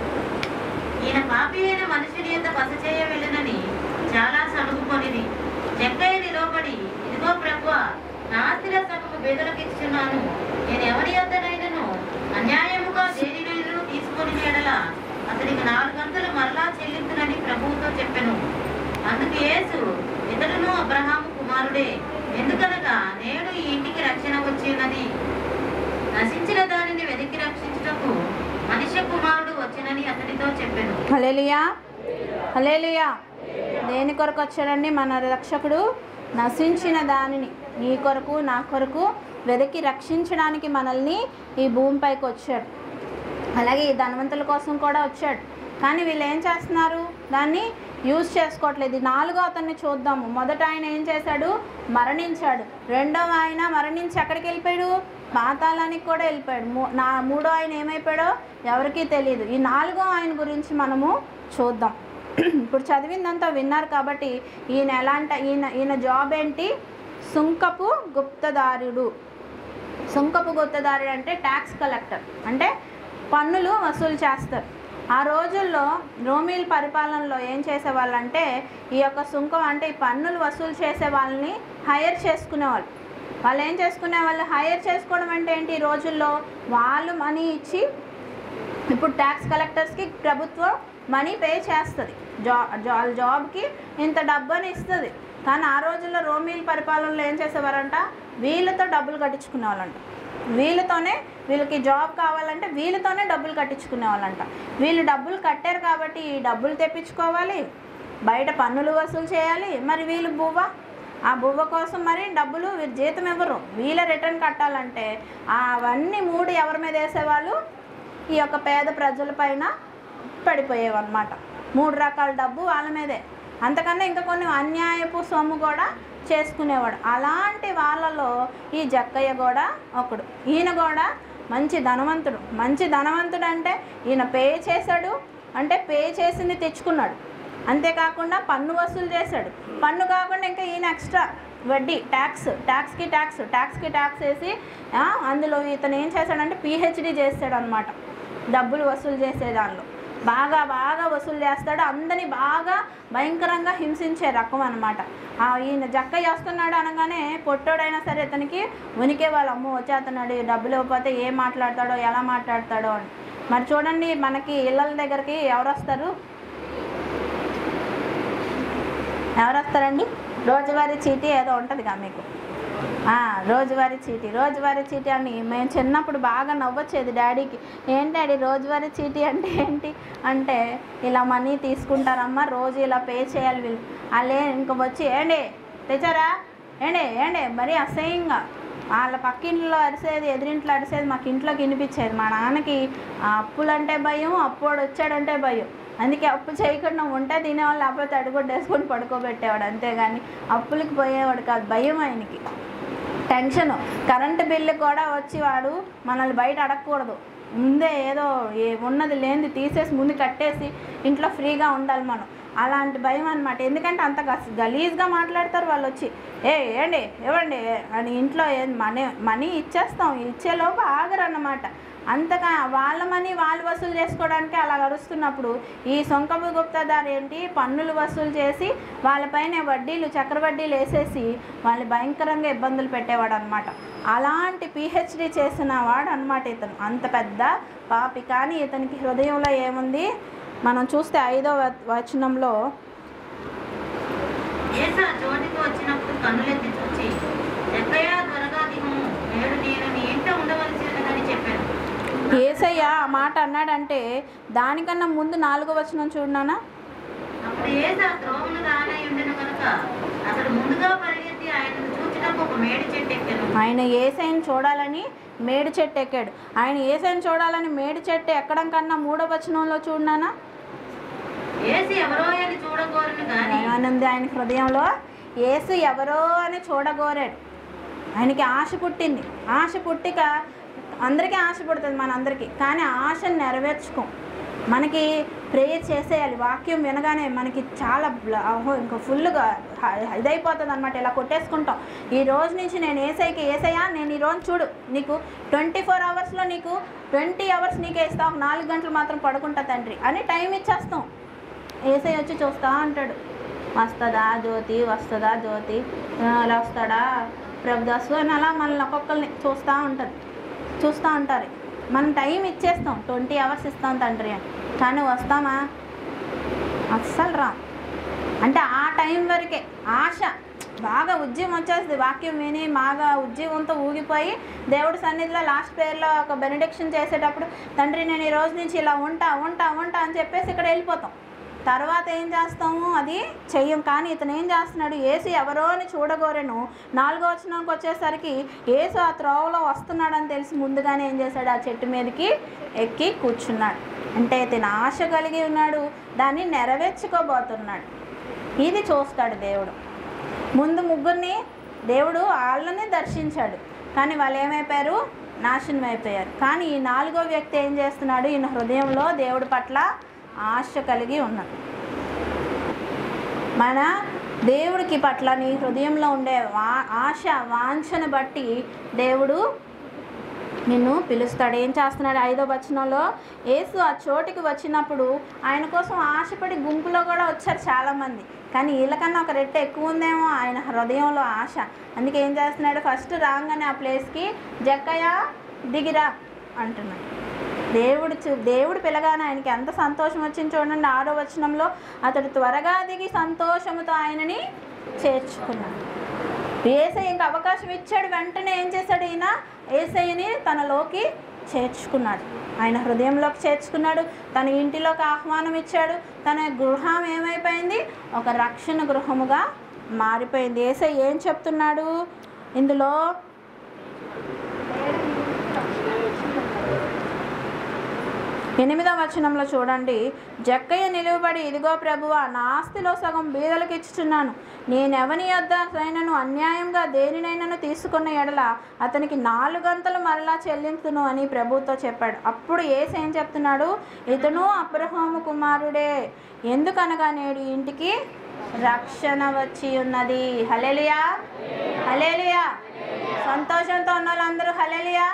ఈయన పాపి అయిన మనుషుని యొక్క బస చేయ వెళ్ళనని చాలా సణుగుకొనిది జక్కయ్య నిలబడి ఇదిగో ప్రభువా నా ఆస్తిల సగము బేదలకు ఇచ్చున్నాను నేను ఎవరి యొద్దనైనను అన్యాయముగా దేనినైనను తీసుకొని ఎడల అతనికి నాలుగంతలు మరలా చెల్లించునని ప్రభువుతో చెప్పెను అందుకు యేసు ఇతడును అబ్రహాము కుమారుడే ఎందుకనగా నేడు ఈ ఇంటికి రక్షణ వచ్చి ఉన్నది నశించిన దానిని వెతికి రక్షించుటకు మనుష్య కుమారుడు వచ్చినని అతడితో చెప్పెను హలేలుయా హలేలుయా దేని కొరకు వచ్చాడండి మన రక్షకుడు నశించిన దానిని నీ కొరకు నా కొరకు వెతికి రక్షించడానికి మనల్ని ఈ భూమిపైకి వచ్చాడు అలాగే ఈ ధనవంతుల కోసం కూడా వచ్చాడు కానీ వీళ్ళు ఏం చేస్తున్నారు దాన్ని యూజ్ చేసుకోవట్లేదు ఈ నాలుగో అతన్ని చూద్దాము మొదట ఆయన ఏం చేశాడు మరణించాడు రెండవ ఆయన మరణించి ఎక్కడికి వెళ్ళిపోయాడు పాతాళానికి కూడా వెళ్ళిపోయాడు మూ నా మూడో ఆయన ఏమైపోయాడో ఎవరికీ తెలియదు ఈ నాలుగో ఆయన గురించి మనము చూద్దాం ఇప్పుడు చదివిందంతా విన్నారు కాబట్టి ఈయన ఎలాంటి ఈయన ఈయన జాబ్ ఏంటి సుంకపు గుప్తదారుడు సుంకపు గుత్తదారుడు అంటే ట్యాక్స్ కలెక్టర్ అంటే పన్నులు వసూలు చేస్తారు ఆ రోజుల్లో రోమిల్ పరిపాలనలో ఏం చేసేవాళ్ళంటే ఈ యొక్క సుంకం అంటే ఈ పన్నులు వసూలు చేసే వాళ్ళని హైర్ చేసుకునేవాళ్ళు వాళ్ళు ఏం చేసుకునే వాళ్ళు హైర్ చేసుకోవడం అంటే ఏంటి ఈ రోజుల్లో వాళ్ళు మనీ ఇచ్చి ఇప్పుడు ట్యాక్స్ కలెక్టర్స్కి ప్రభుత్వం మనీ పే చేస్తుంది జా జా జాబ్కి ఇంత డబ్బు అని ఇస్తుంది కానీ ఆ రోజుల్లో రోమిల్ పరిపాలనలో ఏం చేసేవారంట వీళ్ళతో డబ్బులు కట్టించుకునే వాళ్ళంట వీళ్ళతోనే వీళ్ళకి జాబ్ కావాలంటే వీళ్ళతోనే డబ్బులు కట్టించుకునే వాళ్ళంట వీళ్ళు డబ్బులు కట్టారు కాబట్టి ఈ డబ్బులు తెప్పించుకోవాలి బయట పన్నులు వసూలు చేయాలి మరి వీళ్ళు బువ్వ ఆ బువ్వ కోసం మరి డబ్బులు వీరు జీతం ఇవ్వరు వీళ్ళ రిటర్న్ కట్టాలంటే అవన్నీ మూడు ఎవరి మీద వేసేవాళ్ళు ఈ యొక్క పేద ప్రజల పైన పడిపోయేవన్నమాట మూడు రకాల డబ్బు వాళ్ళ మీదే అంతకన్నా ఇంకా కొన్ని అన్యాయపు సొమ్ము కూడా చేసుకునేవాడు అలాంటి వాళ్ళలో ఈ జక్కయ్య కూడా ఒకడు ఈయన కూడా మంచి ధనవంతుడు మంచి ధనవంతుడు అంటే ఈయన పే చేశాడు అంటే పే చేసింది తెచ్చుకున్నాడు అంతేకాకుండా పన్ను వసూలు చేశాడు పన్ను కాకుండా ఇంకా ఈయన ఎక్స్ట్రా వడ్డీ ట్యాక్స్ ట్యాక్స్కి ట్యాక్స్ ట్యాక్స్కి ట్యాక్స్ వేసి ఆ, అందులో ఇతను ఏం చేశాడంటే పిహెచ్డి చేస్తాడు అనమాట డబ్బులు వసూలు చేసే దానిలో బాగా బాగా వసూలు చేస్తాడు అందరినీ బాగా భయంకరంగా హింసించే రకం అనమాట ఈయన జక్క చేస్తున్నాడు అనగానే పొట్టోడైనా సరే ఇతనికి ఉనికే వాళ్ళ అమ్మ వచ్చేస్తున్నాడు ఈ డబ్బులు ఇవ్వకపోతే ఏం మాట్లాడతాడో ఎలా మాట్లాడతాడో అని మరి చూడండి మనకి ఇళ్ళ దగ్గరికి ఎవరు వస్తారు ఎవరు వస్తారండి రోజువారీ చీటీ ఏదో ఉంటుందిగా మీకు ఆ, రోజువారీ చీటీ రోజువారీ చీటీ అని మేము చిన్నప్పుడు బాగా నవ్వొచ్చేది డాడీకి ఏంటి డాడీ రోజువారీ చీటీ అంటే ఏంటి అంటే ఇలా మనీ తీసుకుంటారమ్మా రోజు ఇలా పే చేయాలి వీళ్ళు వాళ్ళే ఇంక వచ్చి ఏండి తెచ్చారా ఏండి ఏండి మరీ అసహ్యంగా వాళ్ళ పక్కింట్లో అరిసేది ఎదురింట్లో అరిసేది మాకు ఇంట్లోకి వినిపించేది మా నాన్నకి ఆ అప్పులంటే భయం అప్పోడు వచ్చాడంటే భయం అందుకే అప్పు చేయకుండా ఉంటే తినేవాళ్ళు లేకపోతే అడుగుడ్డేసుకొని పడుకోబెట్టేవాడు అంతేగాని అప్పులకి పోయేవాడు కాదు భయం ఆయనకి టెన్షన్ కరెంటు బిల్లు కూడా వచ్చి వాడు మనల్ని బయట అడగకూడదు ముందే ఏదో ఏ- ఉన్నది లేనిది తీసేసి ముందు కట్టేసి ఇంట్లో ఫ్రీగా ఉండాలి మనం అలాంటి భయం అనమాట ఎందుకంటే అంత గస్- గలీజ్గా మాట్లాడతారు వాళ్ళు వచ్చి ఏ ఏండి ఇవ్వండి అని ఇంట్లో ఏ మనీ మనీ ఇచ్చేస్తాం ఇచ్చేలోపు ఆగరు అన్నమాట అంతగా వాళ్ళ మనీ వాళ్ళు వసూలు చేసుకోవడానికి అలా అరుస్తున్నప్పుడు ఈ సొంకపు గుప్తదారు ఏంటి పన్నులు వసూలు చేసి వాళ్ళపైన వడ్డీలు చక్ర వడ్డీలు వేసేసి వాళ్ళు భయంకరంగా ఇబ్బందులు పెట్టేవాడు అనమాట అలాంటి పిహెచ్డి చేసిన వాడు అనమాట ఇతను అంత పెద్ద పాపి కానీ ఇతనికి హృదయంలో ఏముంది మనం చూస్తే ఐదో వ- వచనంలో యేసు ఆ చోటికి వచ్చినప్పుడు కన్నులెత్తి చూచి ఎక్కయా త్వరగా దిగుము నేడు నేను నీ ఇంట ఉండవలసినదని చెప్పాను ఏసయ్య ఆ మాట అన్నాడంటే దానికన్నా ముందు నాలుగో వచనం చూడనానా అప్పుడు యేసు ఆ త్రోవను రానై ఉండెను కనుక అతడు ముందుగా పరిగెత్తి ఆయనను చూచినకు ఒక మేడి చెట్టు ఎక్కెను ఆయన ఏసైని చూడాలని మేడి చెట్టు ఎక్కాడు ఆయన ఏసైని చూడాలని మేడి చెట్టు ఎక్కడం కన్నా మూడో వచనంలో చూడనానా యేసు ఎవరో అని చూడగోరను గాని ఆనంది ఆయన హృదయంలో యేసు ఎవరో అని చూడగోరాడు ఆయనకి ఆశ పుట్టింది ఆశ పుట్టిక అందరికీ ఆశ పుడుతుంది మనందరికీ కానీ ఆ ఆశను నెరవేర్చుకోం మనకి ప్రేయర్ చేసేయాలి వాక్యం వినగానే మనకి చాలా బ్ల- అహో, ఇంకా ఫుల్గా ఇదైపోతుంది అనమాట ఇలా కొట్టేసుకుంటాం ఈ రోజు నుంచి నేను ఏసైకి ఏసయ్యా నేను ఈ రోజు చూడు నీకు ట్వంటీ ఫోర్ అవర్స్లో నీకు ట్వంటీ అవర్స్ నీకే ఇస్తా ఒక నాలుగు గంటలు మాత్రం పడుకుంటా తండ్రి అని టైం ఇచ్చేస్తాం ఏసై వచ్చి చూస్తా అంటాడు వస్తుందా జ్యోతి వస్తుందా జ్యోతి ఆ, అలా వస్తాడా ప్రభుదాసు అని అలా మనల్ని ఒక్కొక్కరిని చూస్తూ ఉంటుంది చూస్తూ ఉంటారు మనం టైం ఇచ్చేస్తాం ట్వంటీ అవర్స్ ఇస్తాం తండ్రి అని కానీ వస్తామా అస్సలు రా అంటే ఆ టైం వరకే ఆశ బాగా ఉద్యమం వచ్చేస్తుంది వాక్యం విని బాగా ఉద్యమంతో ఊగిపోయి దేవుడి సన్నిధిలో లాస్ట్ పేర్లో ఒక బెనిడిక్షన్ చేసేటప్పుడు తండ్రి నేను ఈ రోజు నుంచి ఇలా ఉంటా ఉంటా ఉంటా అని చెప్పేసి ఇక్కడ వెళ్ళిపోతాం తర్వాత ఏం చేస్తాము అది చెయ్యం కానీ ఇతను ఏం చేస్తున్నాడు ఏసు ఎవరో అని చూడగోరెను నాలుగో వచనానికి వచ్చేసరికి ఏసు ఆ త్రోవలో వస్తున్నాడని తెలిసి ముందుగానే ఏం చేశాడు ఆ చెట్టు మీదకి ఎక్కి కూర్చున్నాడు అంటే ఇతను ఆశ కలిగి ఉన్నాడు దాన్ని నెరవేర్చుకోబోతున్నాడు ఇది చూస్తాడు దేవుడు ముందు ముగ్గురిని దేవుడు వాళ్ళని దర్శించాడు కానీ వాళ్ళు ఏమైపోయారు నాశనం అయిపోయారు కానీ ఈ నాలుగో వ్యక్తి ఏం చేస్తున్నాడు ఈయన హృదయంలో దేవుడి పట్ల ఆశ కలిగి ఉన్నాడు మన దేవుడికి పట్ల నీ హృదయంలో ఉండే వా ఆశ వాంఛను బట్టి దేవుడు నిన్ను పిలుస్తాడు ఏం చేస్తున్నాడు ఐదో వచనంలో యేసు ఆ చోటికి వచ్చినప్పుడు ఆయన కోసం ఆశపడి గుంపులో కూడా వచ్చారు చాలామంది కానీ వీళ్ళకన్నా ఒక రెట్టు ఎక్కువ ఉందేమో ఆయన హృదయంలో ఆశ అందుకే ఏం చేస్తున్నాడు ఫస్ట్ రాగానే ఆ ప్లేస్కి జక్కయ్య దిగిరా అంటున్నాడు దేవుడు చూ దేవుడు పిలగానే ఆయనకి ఎంత సంతోషం వచ్చింది చూడండి ఆరో వచనంలో అతడు త్వరగా దిగి సంతోషముతో ఆయనని చేర్చుకున్నాడు ఏసయ్యకి అవకాశం ఇచ్చాడు వెంటనే ఏం చేశాడు ఈయన ఏసయ్యని తనలోకి చేర్చుకున్నాడు ఆయన హృదయంలోకి చేర్చుకున్నాడు తన ఇంటిలోకి ఆహ్వానం ఇచ్చాడు తన గృహం ఏమైపోయింది ఒక రక్షణ గృహముగా మారిపోయింది ఏసయ్య ఏం చెప్తున్నాడు ఇందులో ఎనిమిదవ వచనంలో చూడండి జక్కయ్య నిలువబడి ఇదిగో ప్రభువా నా ఆస్తిలో సగం బీదలకు ఇచ్చుచున్నాను నేనెవని యొద్ద అయినను అన్యాయంగా దేనినైనాను తీసుకున్న ఎడల అతనికి నాలుగంతలు మరలా చెల్లించును అని ప్రభుతో చెప్పాడు అప్పుడు ఏసు ఏం చెప్తున్నాడు ఇతను అబ్రహాము కుమారుడే ఎందుకనగా నేడు ఈ ఇంటికి రక్షణ వచ్చి ఉన్నది హలేలియా హలేలియా సంతోషంతో ఉన్న వాళ్ళందరూ హలేలియా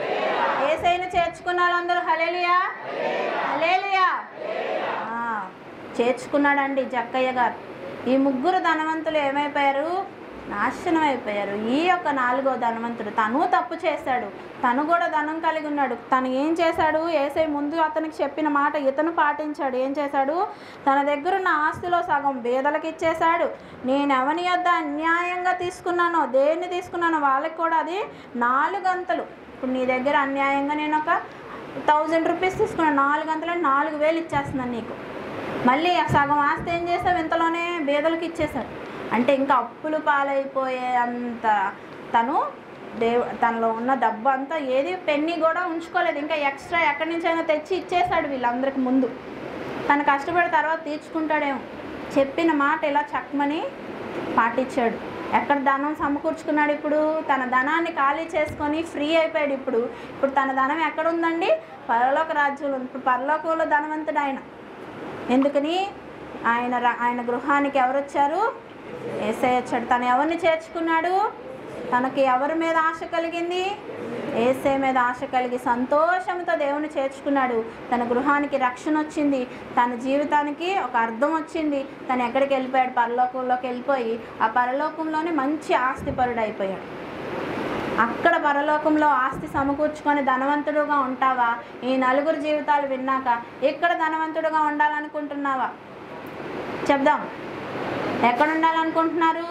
ఏసైని చేర్చుకున్న వాళ్ళందరూ హలేలియా హలేలియా ఆ, చేర్చుకున్నాడండి జక్కయ్య గారు ఈ ముగ్గురు ధనవంతులు ఏమైపోయారు నాశనం అయిపోయారు ఈ యొక్క నాలుగో ధనవంతుడు తను తప్పు చేశాడు తను కూడా ధనం కలిగి ఉన్నాడు తను ఏం చేశాడు ఏసై ముందు అతనికి చెప్పిన మాట ఇతను పాటించాడు ఏం చేశాడు తన దగ్గర ఉన్న ఆస్తిలో సగం బేదలకు ఇచ్చేశాడు నేను ఎవని యొద్ద అన్యాయంగా తీసుకున్నానో దేన్ని తీసుకున్నానో వాళ్ళకి కూడా అది నాలుగంతలు ఇప్పుడు నీ దగ్గర అన్యాయంగా నేను ఒక థౌజండ్ రూపీస్ తీసుకున్నాను నాలుగు గంటలు నాలుగు వేలు ఇచ్చేస్తున్నాను నీకు మళ్ళీ ఆ సగం ఆస్తి ఏం చేసావు ఇంతలోనే బేదలకు ఇచ్చేశాడు అంటే ఇంకా అప్పులు పాలైపోయే అంత తను దేవ తనలో ఉన్న డబ్బు అంతా ఏది పెన్ని కూడా ఉంచుకోలేదు ఇంకా ఎక్స్ట్రా ఎక్కడి నుంచైనా తెచ్చి ఇచ్చేశాడు వీళ్ళందరికి ముందు తను కష్టపడి తర్వాత తీర్చుకుంటాడేమో చెప్పిన మాట ఇలా చక్కమని పాటించాడు ఎక్కడ ధనం సమకూర్చుకున్నాడు ఇప్పుడు తన ధనాన్ని ఖాళీ చేసుకొని ఫ్రీ అయిపోయాడు ఇప్పుడు ఇప్పుడు తన ధనం ఎక్కడ ఉందండి పరలోక రాజ్యంలో ఉంది. ఇప్పుడు పరలోకంలో ధనవంతుడు ఆయన ఎందుకని ఆయన రా- ఆయన గృహానికి ఎవరు వచ్చారు ఏసై వచ్చాడు తను ఎవరిని చేర్చుకున్నాడు తనకి ఎవరి మీద ఆశ కలిగింది ఏసే మీద ఆశ కలిగి సంతోషంతో దేవుని చేర్చుకున్నాడు తన గృహానికి రక్షణ వచ్చింది తన జీవితానికి ఒక అర్థం వచ్చింది తను ఎక్కడికి వెళ్ళిపోయాడు పరలోకంలోకి వెళ్ళిపోయి ఆ పరలోకంలోనే మంచి ఆస్తిపరుడు అయిపోయాడు అక్కడ పరలోకంలో ఆస్తి సమకూర్చుకొని ధనవంతుడుగా ఉంటావా ఈ నలుగురు జీవితాలు విన్నాక ఇక్కడ ధనవంతుడుగా ఉండాలనుకుంటున్నావా చెప్దాం ఎక్కడ ఉండాలనుకుంటున్నారు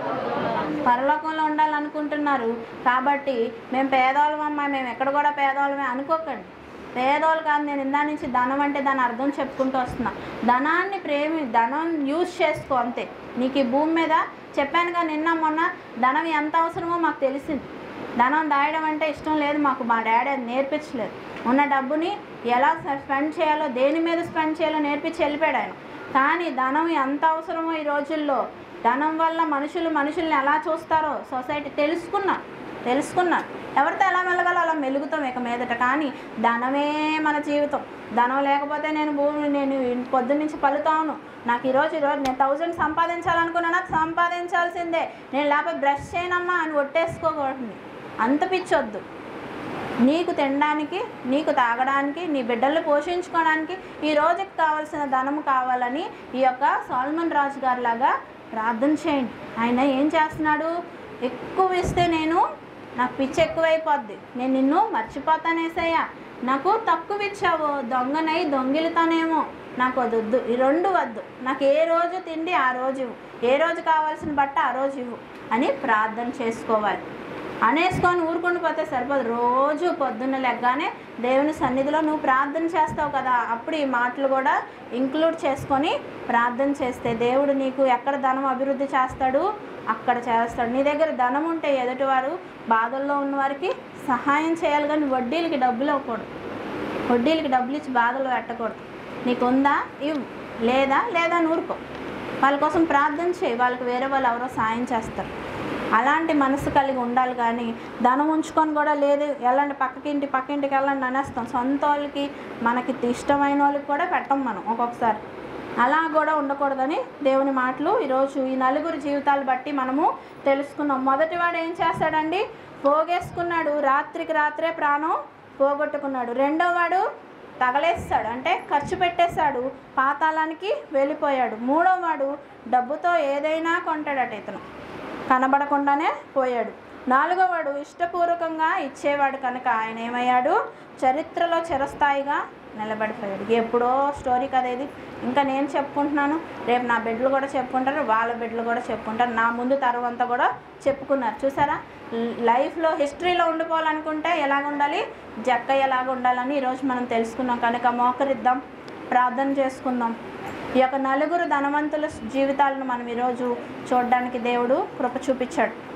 పరలోకంలో ఉండాలనుకుంటున్నారు కాబట్టి మేము పేదవాళ్ళమమ్మా మేము ఎక్కడ కూడా పేదవాళ్ళమే అనుకోకండి పేదవాళ్ళు కాదు నేను ఇందా నుంచి ధనం అంటే దాని అర్థం చెప్పుకుంటూ వస్తున్నా ధనాన్ని ప్రేమి ధనం యూజ్ చేసుకో అంతే నీకు ఈ భూమి మీద చెప్పానుగా నిన్న మొన్న ధనం ఎంత అవసరమో మాకు తెలిసింది ధనం దాయడం అంటే ఇష్టం లేదు మాకు మా డాడీ అది నేర్పించలేదు ఉన్న డబ్బుని ఎలా స్పెండ్ చేయాలో దేని మీద స్పెండ్ చేయాలో నేర్పించి వెళ్ళిపోయాడు ఆయన కానీ ధనం ఎంత అవసరమో ఈ రోజుల్లో ధనం వల్ల మనుషులు మనుషుల్ని ఎలా చూస్తారో సొసైటీ తెలుసుకున్నారు తెలుసుకున్నారు ఎవరితో ఎలా మెలగాలో అలా మెలుగుతాం ఇక మీదట కానీ ధనమే మన జీవితం ధనం లేకపోతే నేను భూమి నేను పొద్దున్నుంచి పలుతాను నాకు ఈరోజు ఈరోజు నేను థౌజండ్ సంపాదించాలనుకున్నానా సంపాదించాల్సిందే నేను లేకపోతే బ్రష్ చేయనమ్మా అని ఒట్టేసుకోకూడదు అంత పిచ్చొద్దు నీకు తినడానికి నీకు తాగడానికి నీ బిడ్డల్ని పోషించుకోవడానికి ఈ రోజుకి కావాల్సిన ధనం కావాలని ఈ యొక్క సాల్మన్ రాజు గారి లాగా ప్రార్థన చేయండి ఆయన ఏం చేస్తున్నాడు ఎక్కువ ఇస్తే నేను నాకు పిచ్చి ఎక్కువైపోద్ది నేను నిన్ను మర్చిపోతానేసయ్యా నాకు తక్కువ ఇచ్చావు దొంగనై దొంగిలుతానేమో నాకు అది వద్దు ఈ రెండు వద్దు నాకు ఏ రోజు తిండి ఆ రోజు ఇవ్వు ఏ రోజు కావాల్సిన బట్ట ఆ రోజు ఇవ్వు అని ప్రార్థన చేసుకోవాలి అనేసుకొని ఊరుకొని పోతే సరిపోదు రోజు పొద్దున్న లెగ్గానే దేవుని సన్నిధిలో నువ్వు ప్రార్థన చేస్తావు కదా అప్పుడు ఈ మాటలు కూడా ఇంక్లూడ్ చేసుకొని ప్రార్థన చేస్తే దేవుడు నీకు ఎక్కడ ధనం అభివృద్ధి చేస్తాడు అక్కడ చేస్తాడు నీ దగ్గర ధనం ఉంటే ఎదుటివారు బాధల్లో ఉన్న వారికి సహాయం చేయాలి కానీ వడ్డీలకి డబ్బులు ఇవ్వకూడదు వడ్డీలకి డబ్బులు ఇచ్చి బాధలు పెట్టకూడదు నీకు ఉందా ఇవ్వు లేదా లేదా నూరుకో వాళ్ళ కోసం ప్రార్థన చేయి వాళ్ళకి వేరే వాళ్ళు ఎవరో సాయం చేస్తారు అలాంటి మనసు కలిగి ఉండాలి కానీ ధనం ఉంచుకొని కూడా లేదు వెళ్ళండి పక్కకింటి పక్కింటికి వెళ్ళండి అనేస్తాం సొంత వాళ్ళకి మనకి ఇష్టమైన వాళ్ళకి కూడా పెట్టం మనం ఒక్కొక్కసారి అలా కూడా ఉండకూడదని దేవుని మాటలు ఈరోజు ఈ నలుగురు జీవితాలు బట్టి మనము తెలుసుకున్నాం మొదటివాడు ఏం చేస్తాడండి పోగేసుకున్నాడు రాత్రికి రాత్రే ప్రాణం పోగొట్టుకున్నాడు రెండో వాడు తగలేస్తాడు అంటే ఖర్చు పెట్టేశాడు పాతాళానికి వెళ్ళిపోయాడు మూడో వాడు డబ్బుతో ఏదైనా కొంటాడట ఇతను కనబడకుండానే పోయాడు నాలుగోవాడు ఇష్టపూర్వకంగా ఇచ్చేవాడు కనుక ఆయన ఏమయ్యాడు చరిత్రలో చిరస్థాయిగా నిలబడిపోయాడు ఎప్పుడో స్టోరీ కదా ఇది ఇంకా నేను చెప్పుకుంటున్నాను రేపు నా బిడ్డలు కూడా చెప్పుకుంటారు వాళ్ళ బిడ్డలు కూడా చెప్పుకుంటారు నా ముందు తరువంతా కూడా చెప్పుకున్నారు చూసారా ల్- లైఫ్లో హిస్టరీలో ఉండిపోవాలనుకుంటే ఎలాగ ఉండాలి జక్క ఎలాగ ఉండాలని ఈరోజు మనం తెలుసుకున్నాం కనుక మోకరిద్దాం ప్రార్థన చేసుకుందాం ఈ యొక్క నలుగురు ధనవంతుల జీవితాలను మనం ఈరోజు చూడడానికి దేవుడు కృప చూపించాడు